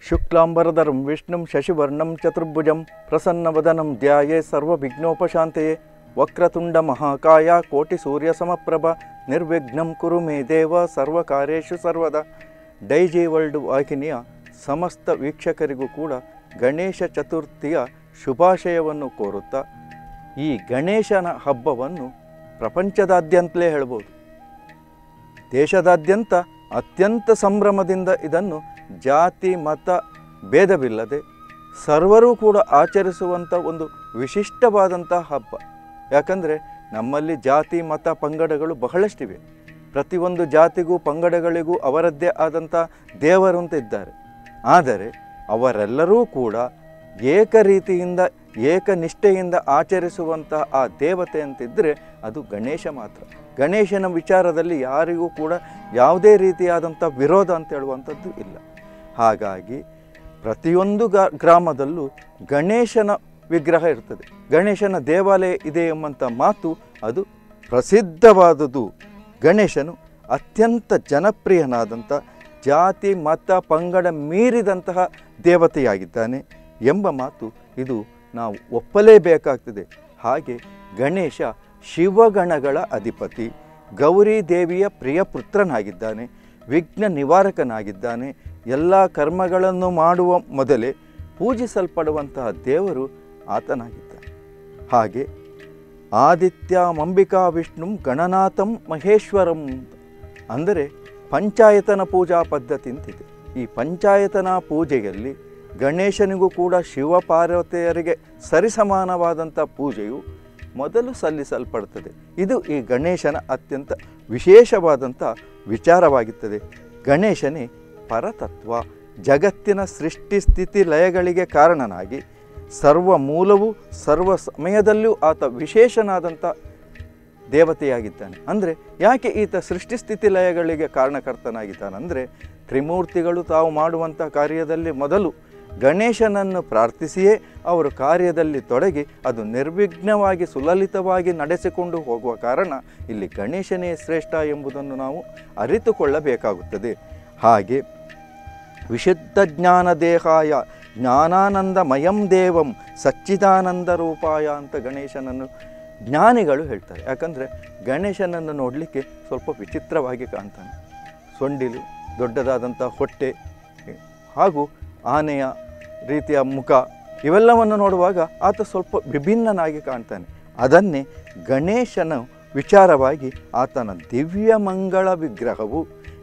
ಶುಕ್ಲಾಂಬರಧರಂ ವಿಷ್ಣುಂ ಶಶಿವರ್ಣಂ ಚತುರ್ಭುಜಂ ಪ್ರಸನ್ನವದನಂ ಧ್ಯಾಯೇ ಸರ್ವವಿಘ್ನೋಪಶಾಂತಯೇ ವಕ್ರತುಂಡ ಮಹಾಕಾಯ ಕೋಟಿ ಸೂರ್ಯ ಸಮಪ್ರಭ ನಿರ್ವಿಘ್ನಂ ಕುರು ಮೇ ದೇವ ಸರ್ವಕಾರ್ಯೇಷು ಸರ್ವದ ಡೈಜಿ ವರ್ಲ್ಡ್ ವಾಹಿನಿಯ ಸಮಸ್ತ ವೀಕ್ಷಕರಿಗೂ ಕೂಡ ಗಣೇಶ ಚತುರ್ಥಿಯ ಶುಭಾಶಯವನ್ನು ಕೋರುತ್ತಾ ಈ ಗಣೇಶನ ಹಬ್ಬವನ್ನು ಪ್ರಪಂಚದಾದ್ಯಂತಲೇ ಹೇಳ್ಬೋದು ದೇಶದಾದ್ಯಂತ ಅತ್ಯಂತ ಸಂಭ್ರಮದಿಂದ ಇದನ್ನು ಜಾತಿ ಮತ ಭೇದವಿಲ್ಲದೆ ಸರ್ವರೂ ಕೂಡ ಆಚರಿಸುವಂಥ ಒಂದು ವಿಶಿಷ್ಟವಾದಂಥ ಹಬ್ಬ ಯಾಕಂದರೆ ನಮ್ಮಲ್ಲಿ ಜಾತಿ ಮತ ಪಂಗಡಗಳು ಬಹಳಷ್ಟಿವೆ ಪ್ರತಿಯೊಂದು ಜಾತಿಗೂ ಪಂಗಡಗಳಿಗೂ ಅವರದ್ದೇ ಆದಂಥ ದೇವರು ಅಂತ ಇದ್ದಾರೆ ಆದರೆ ಅವರೆಲ್ಲರೂ ಕೂಡ ಏಕ ರೀತಿಯಿಂದ ಏಕನಿಷ್ಠೆಯಿಂದ ಆಚರಿಸುವಂಥ ಆ ದೇವತೆ ಅಂತಿದ್ದರೆ ಅದು ಗಣೇಶ ಮಾತ್ರ ಗಣೇಶನ ವಿಚಾರದಲ್ಲಿ ಯಾರಿಗೂ ಕೂಡ ಯಾವುದೇ ರೀತಿಯಾದಂಥ ವಿರೋಧ ಅಂತ ಹೇಳುವಂಥದ್ದು ಇಲ್ಲ ಹಾಗಾಗಿ ಪ್ರತಿಯೊಂದು ಗ ಗ್ರಾಮದಲ್ಲೂ ಗಣೇಶನ ವಿಗ್ರಹ ಇರ್ತದೆ ಗಣೇಶನ ದೇವಾಲಯ ಇದೆ ಎಂಬಂಥ ಮಾತು ಅದು ಪ್ರಸಿದ್ಧವಾದುದು ಗಣೇಶನು ಅತ್ಯಂತ ಜನಪ್ರಿಯನಾದಂಥ ಜಾತಿ ಮತ ಪಂಗಡ ಮೀರಿದಂತಹ ದೇವತೆಯಾಗಿದ್ದಾನೆ ಎಂಬ ಮಾತು ಇದು ನಾವು ಒಪ್ಪಲೇಬೇಕಾಗ್ತದೆ ಹಾಗೆ ಗಣೇಶ ಶಿವಗಣಗಳ ಅಧಿಪತಿ ಗೌರಿ ದೇವಿಯ ಪ್ರಿಯ ಪುತ್ರನಾಗಿದ್ದಾನೆ ವಿಘ್ನ ನಿವಾರಕನಾಗಿದ್ದಾನೆ ಎಲ್ಲ ಕರ್ಮಗಳನ್ನು ಮಾಡುವ ಮೊದಲೇ ಪೂಜಿಸಲ್ಪಡುವಂತಹ ದೇವರು ಆತನಾಗಿದ್ದಾನೆ ಹಾಗೆ ಆದಿತ್ಯ ಮಂಬಿಕಾ ವಿಷ್ಣು ಗಣನಾಥಂ ಮಹೇಶ್ವರಂ ಅಂತ. ಅಂದರೆ ಪಂಚಾಯತನ ಪೂಜಾ ಪದ್ಧತಿ ಅಂತಿದೆ ಈ ಪಂಚಾಯತನ ಪೂಜೆಯಲ್ಲಿ ಗಣೇಶನಿಗೂ ಕೂಡ ಶಿವಪಾರ್ವತಿಯರಿಗೆ ಸರಿಸಮಾನವಾದಂಥ ಪೂಜೆಯು ಮೊದಲು ಸಲ್ಲಿಸಲ್ಪಡುತ್ತದೆ ಇದು ಈ ಗಣೇಶನ ಅತ್ಯಂತ ವಿಶೇಷವಾದಂಥ ವಿಚಾರವಾಗಿರ್ತದೆ ಗಣೇಶನೇ ಪರತತ್ವ ಜಗತ್ತಿನ ಸೃಷ್ಟಿ ಸ್ಥಿತಿ ಲಯಗಳಿಗೆ ಕಾರಣನಾಗಿ ಸರ್ವ ಮೂಲವೂ ಸರ್ವ ಸಮಯದಲ್ಲೂ ಆತ ವಿಶೇಷನಾದಂಥ ದೇವತೆಯಾಗಿದ್ದಾನೆ ಅಂದರೆ ಯಾಕೆ ಈತ ಸೃಷ್ಟಿ ಸ್ಥಿತಿ ಲಯಗಳಿಗೆ ಕಾರಣಕರ್ತನಾಗಿದ್ದಾನಂದರೆ ತ್ರಿಮೂರ್ತಿಗಳು ತಾವು ಮಾಡುವಂಥ ಕಾರ್ಯದಲ್ಲಿ ಮೊದಲು ಗಣೇಶನನ್ನು ಪ್ರಾರ್ಥಿಸಿಯೇ ಅವರು ಕಾರ್ಯದಲ್ಲಿ ತೊಡಗಿ ಅದು ನಿರ್ವಿಘ್ನವಾಗಿ ಸುಲಲಿತವಾಗಿ ನಡೆಸಿಕೊಂಡು ಹೋಗುವ ಕಾರಣ ಇಲ್ಲಿ ಗಣೇಶನೇ ಶ್ರೇಷ್ಠ ಎಂಬುದನ್ನು ನಾವು ಅರಿತುಕೊಳ್ಳಬೇಕಾಗುತ್ತದೆ ಹಾಗೆ ವಿಶುದ್ಧ ಜ್ಞಾನ ದೇಹಾಯ ಜ್ಞಾನಾನಂದಮಯಂ ದೇವಂ ಸಚ್ಚಿದಾನಂದ ರೂಪಾಯ ಅಂತ ಗಣೇಶನನ್ನು ಜ್ಞಾನಿಗಳು ಹೇಳ್ತಾರೆ ಯಾಕಂದರೆ ಗಣೇಶನನ್ನು ನೋಡಲಿಕ್ಕೆ ಸ್ವಲ್ಪ ವಿಚಿತ್ರವಾಗಿ ಕಾಣ್ತಾನೆ ಸೊಂಡಿಲು ದೊಡ್ಡದಾದಂಥ ಹೊಟ್ಟೆ ಹಾಗೂ ಆನೆಯ ರೀತಿಯ ಮುಖ ಇವೆಲ್ಲವನ್ನು ನೋಡುವಾಗ ಆತ ಸ್ವಲ್ಪ ವಿಭಿನ್ನನಾಗಿ ಕಾಣ್ತಾನೆ ಅದನ್ನೇ ಗಣೇಶನ ವಿಚಾರವಾಗಿ ಆತನ ದಿವ್ಯ ಮಂಗಳ ವಿಗ್ರಹವು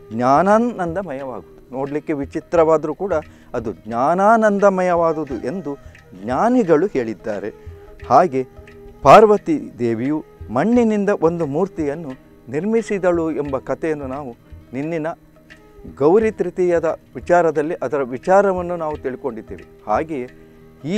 ಜ್ಞಾನಾನಂದಮಯವಾಗುವುದು ನೋಡಲಿಕ್ಕೆ ವಿಚಿತ್ರವಾದರೂ ಕೂಡ ಅದು ಜ್ಞಾನಾನಂದಮಯವಾದುದು ಎಂದು ಜ್ಞಾನಿಗಳು ಹೇಳಿದ್ದಾರೆ ಹಾಗೆ ಪಾರ್ವತಿ ದೇವಿಯು ಮಣ್ಣಿನಿಂದ ಒಂದು ಮೂರ್ತಿಯನ್ನು ನಿರ್ಮಿಸಿದಳು ಎಂಬ ಕಥೆಯನ್ನು ನಾವು ನಿನ್ನಿನ ಗೌರಿ ತೃತೀಯದ ವಿಚಾರದಲ್ಲಿ ಅದರ ವಿಚಾರವನ್ನು ನಾವು ತಿಳ್ಕೊಂಡಿದ್ದೇವೆ ಹಾಗೆಯೇ ಈ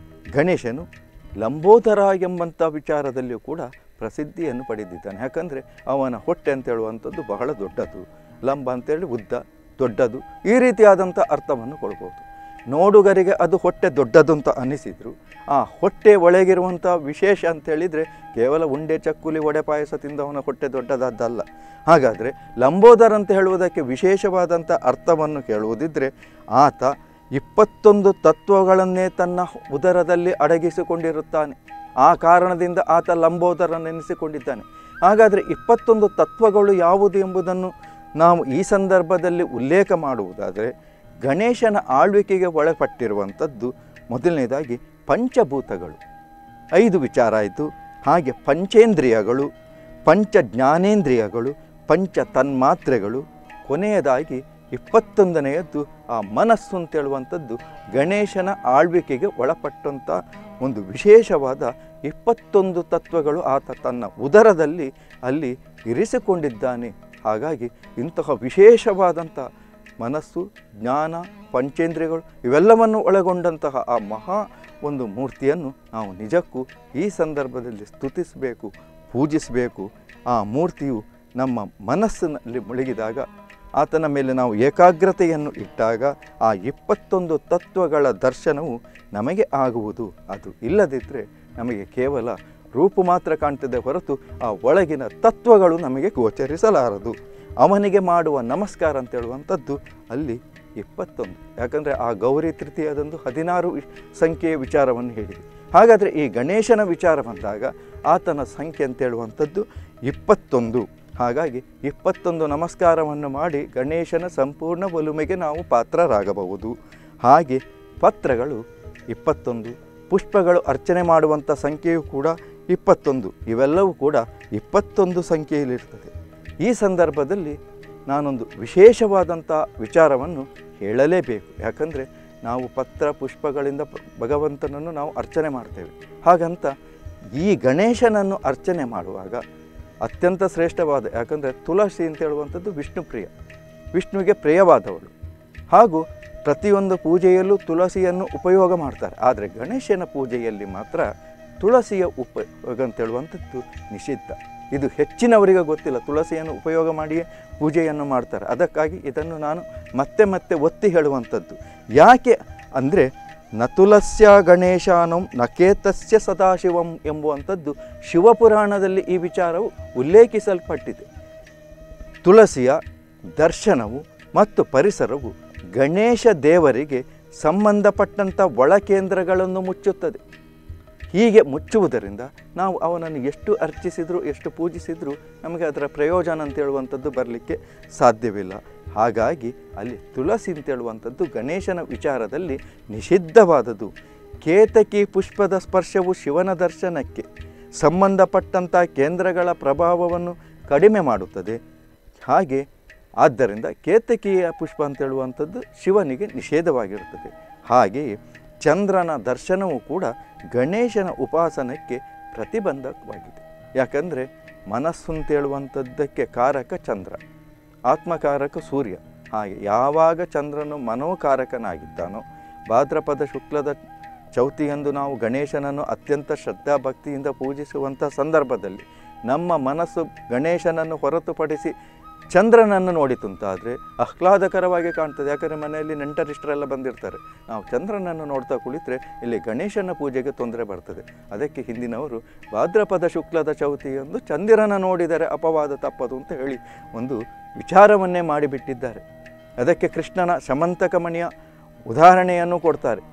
ಗಣೇಶನು ಲಂಬೋದರ ಎಂಬಂಥ ವಿಚಾರದಲ್ಲಿಯೂ ಕೂಡ ಪ್ರಸಿದ್ಧಿಯನ್ನು ಪಡೆದಿದ್ದಾನೆ ಯಾಕಂದರೆ ಅವನ ಹೊಟ್ಟೆ ಅಂತ ಹೇಳುವಂಥದ್ದು ಬಹಳ ದೊಡ್ಡದು ಲಂಬ ಅಂತೇಳಿ ಉದ್ದ ದೊಡ್ಡದು ಈ ರೀತಿಯಾದಂಥ ಅರ್ಥವನ್ನು ಕೊಡ್ಬೋದು ನೋಡುಗರಿಗೆ ಅದು ಹೊಟ್ಟೆ ದೊಡ್ಡದು ಅಂತ ಅನಿಸಿದ್ರು ಆ ಹೊಟ್ಟೆ ಒಳಗಿರುವಂಥ ವಿಶೇಷ ಅಂತ ಹೇಳಿದರೆ ಕೇವಲ ಉಂಡೆ ಚಕ್ಕುಲಿ ಒಡೆ ಪಾಯಸ ತಿಂದವನ ಹೊಟ್ಟೆ ದೊಡ್ಡದಾದ್ದಲ್ಲ ಹಾಗಾದರೆ ಲಂಬೋದರ್ ಅಂತ ಹೇಳುವುದಕ್ಕೆ ವಿಶೇಷವಾದಂಥ ಅರ್ಥವನ್ನು ಕೇಳುವುದಿದ್ದರೆ ಆತ ಇಪ್ಪತ್ತೊಂದು ತತ್ವಗಳನ್ನೇ ತನ್ನ ಉದರದಲ್ಲಿ ಅಡಗಿಸಿಕೊಂಡಿರುತ್ತಾನೆ ಆ ಕಾರಣದಿಂದ ಆತ ಲಂಬೋದರನೆನಿಸಿಕೊಂಡಿದ್ದಾನೆ ಹಾಗಾದರೆ ಇಪ್ಪತ್ತೊಂದು ತತ್ವಗಳು ಯಾವುದು ಎಂಬುದನ್ನು ನಾವು ಈ ಸಂದರ್ಭದಲ್ಲಿ ಉಲ್ಲೇಖ ಮಾಡುವುದಾದರೆ ಗಣೇಶನ ಆಳ್ವಿಕೆಗೆ ಒಳಪಟ್ಟಿರುವಂಥದ್ದು ಮೊದಲನೇದಾಗಿ ಪಂಚಭೂತಗಳು ಐದು ವಿಚಾರ ಆಯಿತು ಹಾಗೆ ಪಂಚೇಂದ್ರಿಯಗಳು ಪಂಚ ಜ್ಞಾನೇಂದ್ರಿಯಗಳು ಪಂಚ ತನ್ಮಾತ್ರೆಗಳು ಕೊನೆಯದಾಗಿ ಇಪ್ಪತ್ತೊಂದನೆಯದ್ದು ಆ ಮನಸ್ಸು ಅಂತೇಳುವಂಥದ್ದು ಗಣೇಶನ ಆಳ್ವಿಕೆಗೆ ಒಳಪಟ್ಟಂಥ ಒಂದು ವಿಶೇಷವಾದ ಇಪ್ಪತ್ತೊಂದು ತತ್ವಗಳು ಆತ ತನ್ನ ಉದರದಲ್ಲಿ ಅಲ್ಲಿ ಇರಿಸಿಕೊಂಡಿದ್ದಾನೆ ಹಾಗಾಗಿ ಇಂತಹ ವಿಶೇಷವಾದಂಥ ಮನಸ್ಸು ಜ್ಞಾನ ಪಂಚೇಂದ್ರಿಯಗಳು ಇವೆಲ್ಲವನ್ನು ಒಳಗೊಂಡಂತಹ ಆ ಮಹಾ ಒಂದು ಮೂರ್ತಿಯನ್ನು ನಾವು ನಿಜಕ್ಕೂ ಈ ಸಂದರ್ಭದಲ್ಲಿ ಸ್ತುತಿಸಬೇಕು ಪೂಜಿಸಬೇಕು ಆ ಮೂರ್ತಿಯು ನಮ್ಮ ಮನಸ್ಸಿನಲ್ಲಿ ಮುಳುಗಿದಾಗ ಆತನ ಮೇಲೆ ನಾವು ಏಕಾಗ್ರತೆಯನ್ನು ಇಟ್ಟಾಗ ಆ ಇಪ್ಪತ್ತೊಂದು ತತ್ವಗಳ ದರ್ಶನವು ನಮಗೆ ಆಗುವುದು ಅದು ಇಲ್ಲದಿದ್ದರೆ ನಮಗೆ ಕೇವಲ ರೂಪು ಮಾತ್ರ ಕಾಣ್ತದೆ ಹೊರತು ಆ ಒಳಗಿನ ತತ್ವಗಳು ನಮಗೆ ಗೋಚರಿಸಲಾರದು ಅವನಿಗೆ ಮಾಡುವ ನಮಸ್ಕಾರ ಅಂತ ಹೇಳುವಂಥದ್ದು ಅಲ್ಲಿ ಇಪ್ಪತ್ತೊಂದು ಯಾಕಂದರೆ ಆ ಗೌರಿ ತೃತೀಯದಂದು ಹದಿನಾರು ವಿ- ಸಂಖ್ಯೆಯ ವಿಚಾರವನ್ನು ಹೇಳಿದೆ ಹಾಗಾದರೆ ಈ ಗಣೇಶನ ವಿಚಾರ ಬಂದಾಗ ಆತನ ಸಂಖ್ಯೆ ಅಂತ ಹೇಳುವಂಥದ್ದು ಇಪ್ಪತ್ತೊಂದು ಹಾಗಾಗಿ ಇಪ್ಪತ್ತೊಂದು ನಮಸ್ಕಾರವನ್ನು ಮಾಡಿ ಗಣೇಶನ ಸಂಪೂರ್ಣ ಒಲುಮೆಗೆ ನಾವು ಪಾತ್ರರಾಗಬಹುದು ಹಾಗೆ ಪತ್ರಗಳು ಇಪ್ಪತ್ತೊಂದು ಪುಷ್ಪಗಳು ಅರ್ಚನೆ ಮಾಡುವಂಥ ಸಂಖ್ಯೆಯು ಕೂಡ ಇಪ್ಪತ್ತೊಂದು ಇವೆಲ್ಲವೂ ಕೂಡ ಇಪ್ಪತ್ತೊಂದು ಸಂಖ್ಯೆಯಲ್ಲಿರ್ತದೆ ಈ ಸಂದರ್ಭದಲ್ಲಿ ನಾನೊಂದು ವಿಶೇಷವಾದಂಥ ವಿಚಾರವನ್ನು ಹೇಳಲೇಬೇಕು ಯಾಕಂದರೆ ನಾವು ಪತ್ರ ಪುಷ್ಪಗಳಿಂದ ಪ- ಭಗವಂತನನ್ನು ನಾವು ಅರ್ಚನೆ ಮಾಡ್ತೇವೆ ಹಾಗಂತ ಈ ಗಣೇಶನನ್ನು ಅರ್ಚನೆ ಮಾಡುವಾಗ ಅತ್ಯಂತ ಶ್ರೇಷ್ಠವಾದ ಯಾಕಂದರೆ ತುಳಸಿ ಅಂತ ಹೇಳುವಂಥದ್ದು ವಿಷ್ಣು ಪ್ರಿಯ ವಿಷ್ಣುವಿಗೆ ಪ್ರಿಯವಾದವಳು ಹಾಗೂ ಪ್ರತಿಯೊಂದು ಪೂಜೆಯಲ್ಲೂ ತುಳಸಿಯನ್ನು ಉಪಯೋಗ ಮಾಡ್ತಾರೆ ಆದರೆ ಗಣೇಶನ ಪೂಜೆಯಲ್ಲಿ ಮಾತ್ರ ತುಳಸಿಯ ಉಪಯೋಗ ಅಂತ ಹೇಳುವಂಥದ್ದು ನಿಷಿದ್ಧ ಇದು ಹೆಚ್ಚಿನವರಿಗೆ ಗೊತ್ತಿಲ್ಲ ತುಳಸಿಯನ್ನು ಉಪಯೋಗ ಮಾಡಿಯೇ ಪೂಜೆಯನ್ನು ಮಾಡ್ತಾರೆ ಅದಕ್ಕಾಗಿ ಇದನ್ನು ನಾನು ಮತ್ತೆ ಮತ್ತೆ ಒತ್ತಿ ಹೇಳುವಂಥದ್ದು ಯಾಕೆ ಅಂದರೆ ನ ತುಲಸ್ಯ ಗಣೇಶಾನಂ ನಕೇತಸ್ಯ ಸದಾಶಿವಂ ಎಂಬುವಂಥದ್ದು ಶಿವಪುರಾಣದಲ್ಲಿ ಈ ವಿಚಾರವು ಉಲ್ಲೇಖಿಸಲ್ಪಟ್ಟಿದೆ ತುಳಸಿಯ ದರ್ಶನವು ಮತ್ತು ಪರಿಸರವು ಗಣೇಶ ದೇವರಿಗೆ ಸಂಬಂಧಪಟ್ಟಂಥ ಒಳಕೇಂದ್ರಗಳನ್ನು ಮುಚ್ಚುತ್ತದೆ ಹೀಗೆ ಮುಚ್ಚುವುದರಿಂದ ನಾವು ಅವನನ್ನು ಎಷ್ಟು ಅರ್ಚಿಸಿದರೂ ಎಷ್ಟು ಪೂಜಿಸಿದರೂ ನಮಗೆ ಅದರ ಪ್ರಯೋಜನ ಅಂತ ಹೇಳುವಂಥದ್ದು ಬರಲಿಕ್ಕೆ ಸಾಧ್ಯವಿಲ್ಲ ಹಾಗಾಗಿ ಅಲ್ಲಿ ತುಳಸಿ ಅಂತ ಹೇಳುವಂಥದ್ದು ಗಣೇಶನ ವಿಚಾರದಲ್ಲಿ ನಿಷಿದ್ಧವಾದದ್ದು ಕೇತಕಿ ಪುಷ್ಪದ ಸ್ಪರ್ಶವು ಶಿವನ ದರ್ಶನಕ್ಕೆ ಸಂಬಂಧಪಟ್ಟಂಥ ಕೇಂದ್ರಗಳ ಪ್ರಭಾವವನ್ನು ಕಡಿಮೆ ಮಾಡುತ್ತದೆ ಹಾಗೆ ಆದ್ದರಿಂದ ಕೇತಕಿಯ ಪುಷ್ಪ ಅಂತ ಹೇಳುವಂಥದ್ದು ಶಿವನಿಗೆ ನಿಷೇಧವಾಗಿರುತ್ತದೆ ಹಾಗೆಯೇ ಚಂದ್ರನ ದರ್ಶನವೂ ಕೂಡ ಗಣೇಶನ ಉಪಾಸನಕ್ಕೆ ಪ್ರತಿಬಂಧಕವಾಗಿದೆ ಯಾಕಂದರೆ ಮನಸ್ಸು ಅಂತ ಹೇಳುವಂಥದ್ದಕ್ಕೆ ಕಾರಕ ಚಂದ್ರ ಆತ್ಮಕಾರಕ ಸೂರ್ಯ ಹಾಗೆ ಯಾವಾಗ ಚಂದ್ರನು ಮನೋಕಾರಕನಾಗಿದ್ದಾನೋ ಭಾದ್ರಪದ ಶುಕ್ಲದ ಚೌತಿಯಂದು ನಾವು ಗಣೇಶನನ್ನು ಅತ್ಯಂತ ಶ್ರದ್ಧಾಭಕ್ತಿಯಿಂದ ಪೂಜಿಸುವಂಥ ಸಂದರ್ಭದಲ್ಲಿ ನಮ್ಮ ಮನಸ್ಸು ಗಣೇಶನನ್ನು ಹೊರತುಪಡಿಸಿ ಚಂದ್ರನನ್ನು ನೋಡಿತುಂತಾದರೆ ಆಹ್ಲಾದಕರವಾಗಿ ಕಾಣ್ತದೆ ಯಾಕಂದರೆ ಮನೆಯಲ್ಲಿ ನೆಂಟರಿಷ್ಟರೆಲ್ಲ ಬಂದಿರ್ತಾರೆ ನಾವು ಚಂದ್ರನನ್ನು ನೋಡ್ತಾ ಕುಳಿತರೆ ಇಲ್ಲಿ ಗಣೇಶನ ಪೂಜೆಗೆ ತೊಂದರೆ ಬರ್ತದೆ ಅದಕ್ಕೆ ಹಿಂದಿನವರು ಭಾದ್ರಪದ ಶುಕ್ಲದ ಚೌತಿಯಂದು ಚಂದಿರನ ನೋಡಿದರೆ ಅಪವಾದ ತಪ್ಪದು ಅಂತ ಹೇಳಿ ಒಂದು ವಿಚಾರವನ್ನೇ ಮಾಡಿಬಿಟ್ಟಿದ್ದಾರೆ ಅದಕ್ಕೆ ಕೃಷ್ಣನ ಶಮಂತಕಮಣಿಯ ಉದಾಹರಣೆಯನ್ನು ಕೊಡ್ತಾರೆ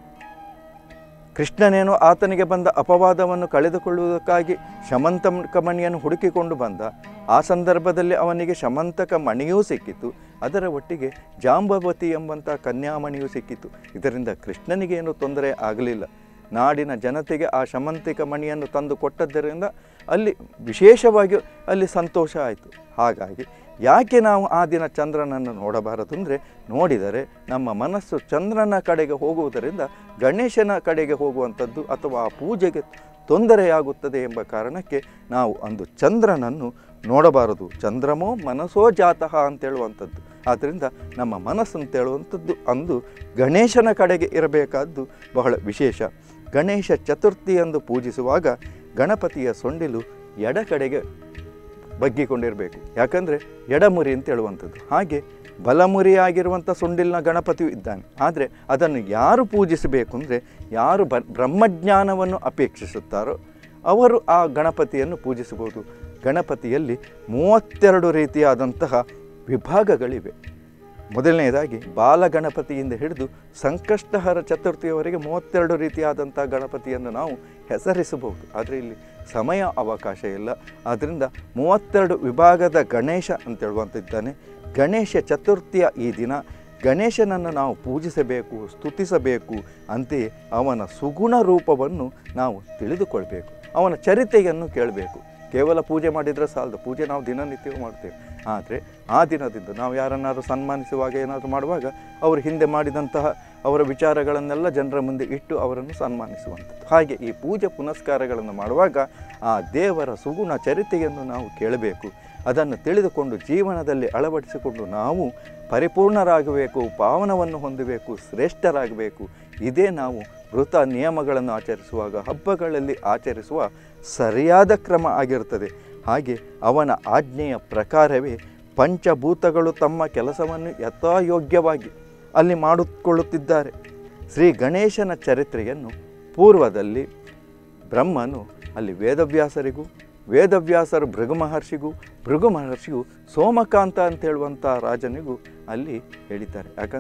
ಕೃಷ್ಣನೇನು ಆತನಿಗೆ ಬಂದ ಅಪವಾದವನ್ನು ಕಳೆದುಕೊಳ್ಳುವುದಕ್ಕಾಗಿ ಶಮಂತಕ ಮಣಿಯನ್ನು ಹುಡುಕಿಕೊಂಡು ಬಂದ ಆ ಸಂದರ್ಭದಲ್ಲಿ ಅವನಿಗೆ ಶಮಂತಕ ಮಣಿಯೂ ಸಿಕ್ಕಿತು ಅದರ ಒಟ್ಟಿಗೆ ಜಾಂಬವತಿ ಎಂಬಂಥ ಕನ್ಯಾಮಣಿಯೂ ಸಿಕ್ಕಿತು ಇದರಿಂದ ಕೃಷ್ಣನಿಗೇನು ತೊಂದರೆ ಆಗಲಿಲ್ಲ ನಾಡಿನ ಜನತೆಗೆ ಆ ಶಮಂತಿಕ ಮಣಿಯನ್ನು ತಂದು ಕೊಟ್ಟದ್ದರಿಂದ ಅಲ್ಲಿ ವಿಶೇಷವಾಗಿ ಅಲ್ಲಿ ಸಂತೋಷ ಆಯಿತು ಹಾಗಾಗಿ ಯಾಕೆ ನಾವು ಆ ದಿನ ಚಂದ್ರನನ್ನು ನೋಡಬಾರದು ಅಂದರೆ ನೋಡಿದರೆ ನಮ್ಮ ಮನಸ್ಸು ಚಂದ್ರನ ಕಡೆಗೆ ಹೋಗುವುದರಿಂದ ಗಣೇಶನ ಕಡೆಗೆ ಹೋಗುವಂಥದ್ದು ಅಥವಾ ಆ ಪೂಜೆಗೆ ತೊಂದರೆಯಾಗುತ್ತದೆ ಎಂಬ ಕಾರಣಕ್ಕೆ ನಾವು ಅಂದು ಚಂದ್ರನನ್ನು ನೋಡಬಾರದು ಚಂದ್ರಮೋ ಮನಸ್ಸೋ ಜಾತಃ ಅಂತೇಳುವಂಥದ್ದು ಆದ್ದರಿಂದ ನಮ್ಮ ಮನಸ್ಸು ಅಂತೇಳುವಂಥದ್ದು ಅಂದು ಗಣೇಶನ ಕಡೆಗೆ ಇರಬೇಕಾದ್ದು ಬಹಳ ವಿಶೇಷ ಗಣೇಶ ಚತುರ್ಥಿಯಂದು ಪೂಜಿಸುವಾಗ ಗಣಪತಿಯ ಸೊಂಡಿಲು ಎಡ ಕಡೆಗೆ ಬಗ್ಗಿಕೊಂಡಿರಬೇಕು ಯಾಕಂದರೆ ಎಡಮುರಿ ಅಂತ ಹೇಳುವಂಥದ್ದು ಹಾಗೆ ಬಲಮುರಿಯಾಗಿರುವಂಥ ಸೊಂಡಿಲಿನ ಗಣಪತಿಯು ಇದ್ದಾನೆ ಆದರೆ ಅದನ್ನು ಯಾರು ಪೂಜಿಸಬೇಕು ಅಂದರೆ ಯಾರು ಬ ಬ್ರಹ್ಮಜ್ಞಾನವನ್ನು ಅಪೇಕ್ಷಿಸುತ್ತಾರೋ ಅವರು ಆ ಗಣಪತಿಯನ್ನು ಪೂಜಿಸಬಹುದು ಗಣಪತಿಯಲ್ಲಿ ಮೂವತ್ತೆರಡು ರೀತಿಯಾದಂತಹ ವಿಭಾಗಗಳಿವೆ ಮೊದಲನೆಯದಾಗಿ ಬಾಲಗಣಪತಿಯಿಂದ ಹಿಡಿದು ಸಂಕಷ್ಟಹರ ಚತುರ್ಥಿಯವರೆಗೆ ಮೂವತ್ತೆರಡು ರೀತಿಯಾದಂಥ ಗಣಪತಿಯನ್ನು ನಾವು ಹೆಸರಿಸಬಹುದು ಆದರೆ ಇಲ್ಲಿ ಸಮಯ ಅವಕಾಶ ಇಲ್ಲ ಆದ್ದರಿಂದ ಮೂವತ್ತೆರಡು ವಿಭಾಗದ ಗಣೇಶ ಅಂತ ಹೇಳುವಂತಿದ್ದಾನೆ ಗಣೇಶ ಚತುರ್ಥಿಯ ಈ ದಿನ ಗಣೇಶನನ್ನು ನಾವು ಪೂಜಿಸಬೇಕು ಸ್ತುತಿಸಬೇಕು ಅಂತೆಯೇ ಅವನ ಸುಗುಣ ರೂಪವನ್ನು ನಾವು ತಿಳಿದುಕೊಳ್ಬೇಕು ಅವನ ಚರಿತೆಯನ್ನು ಕೇಳಬೇಕು ಕೇವಲ ಪೂಜೆ ಮಾಡಿದರೆ ಸಾಲದು ಪೂಜೆ ನಾವು ದಿನನಿತ್ಯವೂ ಮಾಡ್ತೇವೆ ಆದರೆ ಆ ದಿನದಿಂದ ನಾವು ಯಾರನ್ನಾದರೂ ಸನ್ಮಾನಿಸುವಾಗ ಏನಾದರೂ ಮಾಡುವಾಗ ಅವರು ಹಿಂದೆ ಮಾಡಿದಂತಹ ಅವರ ವಿಚಾರಗಳನ್ನೆಲ್ಲ ಜನರ ಮುಂದೆ ಇಟ್ಟು ಅವರನ್ನು ಸನ್ಮಾನಿಸುವಂಥದ್ದು ಹಾಗೆ ಈ ಪೂಜೆ ಪುನಸ್ಕಾರಗಳನ್ನು ಮಾಡುವಾಗ ಆ ದೇವರ ಸುಗುಣ ಚರಿತೆಯನ್ನು ನಾವು ಕೇಳಬೇಕು ಅದನ್ನು ತಿಳಿದುಕೊಂಡು ಜೀವನದಲ್ಲಿ ಅಳವಡಿಸಿಕೊಂಡು ನಾವು ಪರಿಪೂರ್ಣರಾಗಬೇಕು ಪಾವನವನ್ನು ಹೊಂದಬೇಕು ಶ್ರೇಷ್ಠರಾಗಬೇಕು ಇದೇ ನಾವು ವೃತ ನಿಯಮಗಳನ್ನು ಆಚರಿಸುವಾಗ ಹಬ್ಬಗಳಲ್ಲಿ ಆಚರಿಸುವ ಸರಿಯಾದ ಕ್ರಮ ಆಗಿರುತ್ತದೆ ಹಾಗೆ ಅವನ ಆಜ್ಞೆಯ ಪ್ರಕಾರವೇ ಪಂಚಭೂತಗಳು ತಮ್ಮ ಕೆಲಸವನ್ನು ಯಥಾಯೋಗ್ಯವಾಗಿ ಅಲ್ಲಿ ಮಾಡಿಕೊಳ್ಳುತ್ತಿದ್ದಾರೆ ಶ್ರೀ ಗಣೇಶನ ಚರಿತ್ರೆಯನ್ನು ಪೂರ್ವದಲ್ಲಿ ಬ್ರಹ್ಮನು ಅಲ್ಲಿ ವೇದವ್ಯಾಸರಿಗೂ ವೇದವ್ಯಾಸರು ಭೃಗು ಮಹರ್ಷಿಗೂ ಭೃಗು ಮಹರ್ಷಿಗೂ ಸೋಮಕಾಂತ ಅಂತ ಹೇಳುವಂಥ ರಾಜನಿಗೂ ಅಲ್ಲಿ ಹೇಳಿದ್ದಾರೆ ಯಾಕಂದರೆ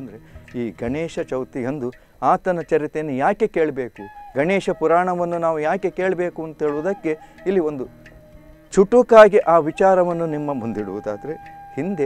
ಈ ಗಣೇಶ ಚೌತಿಯಂದು ಆತನ ಚರಿತೆಯನ್ನು ಯಾಕೆ ಕೇಳಬೇಕು ಗಣೇಶ ಪುರಾಣವನ್ನು ನಾವು ಯಾಕೆ ಕೇಳಬೇಕು ಅಂತ ಹೇಳುವುದಕ್ಕೆ ಇಲ್ಲಿ ಒಂದು ಚುಟುಕಾಗಿ ಆ ವಿಚಾರವನ್ನು ನಿಮ್ಮ ಮುಂದಿಡುವುದಾದರೆ ಹಿಂದೆ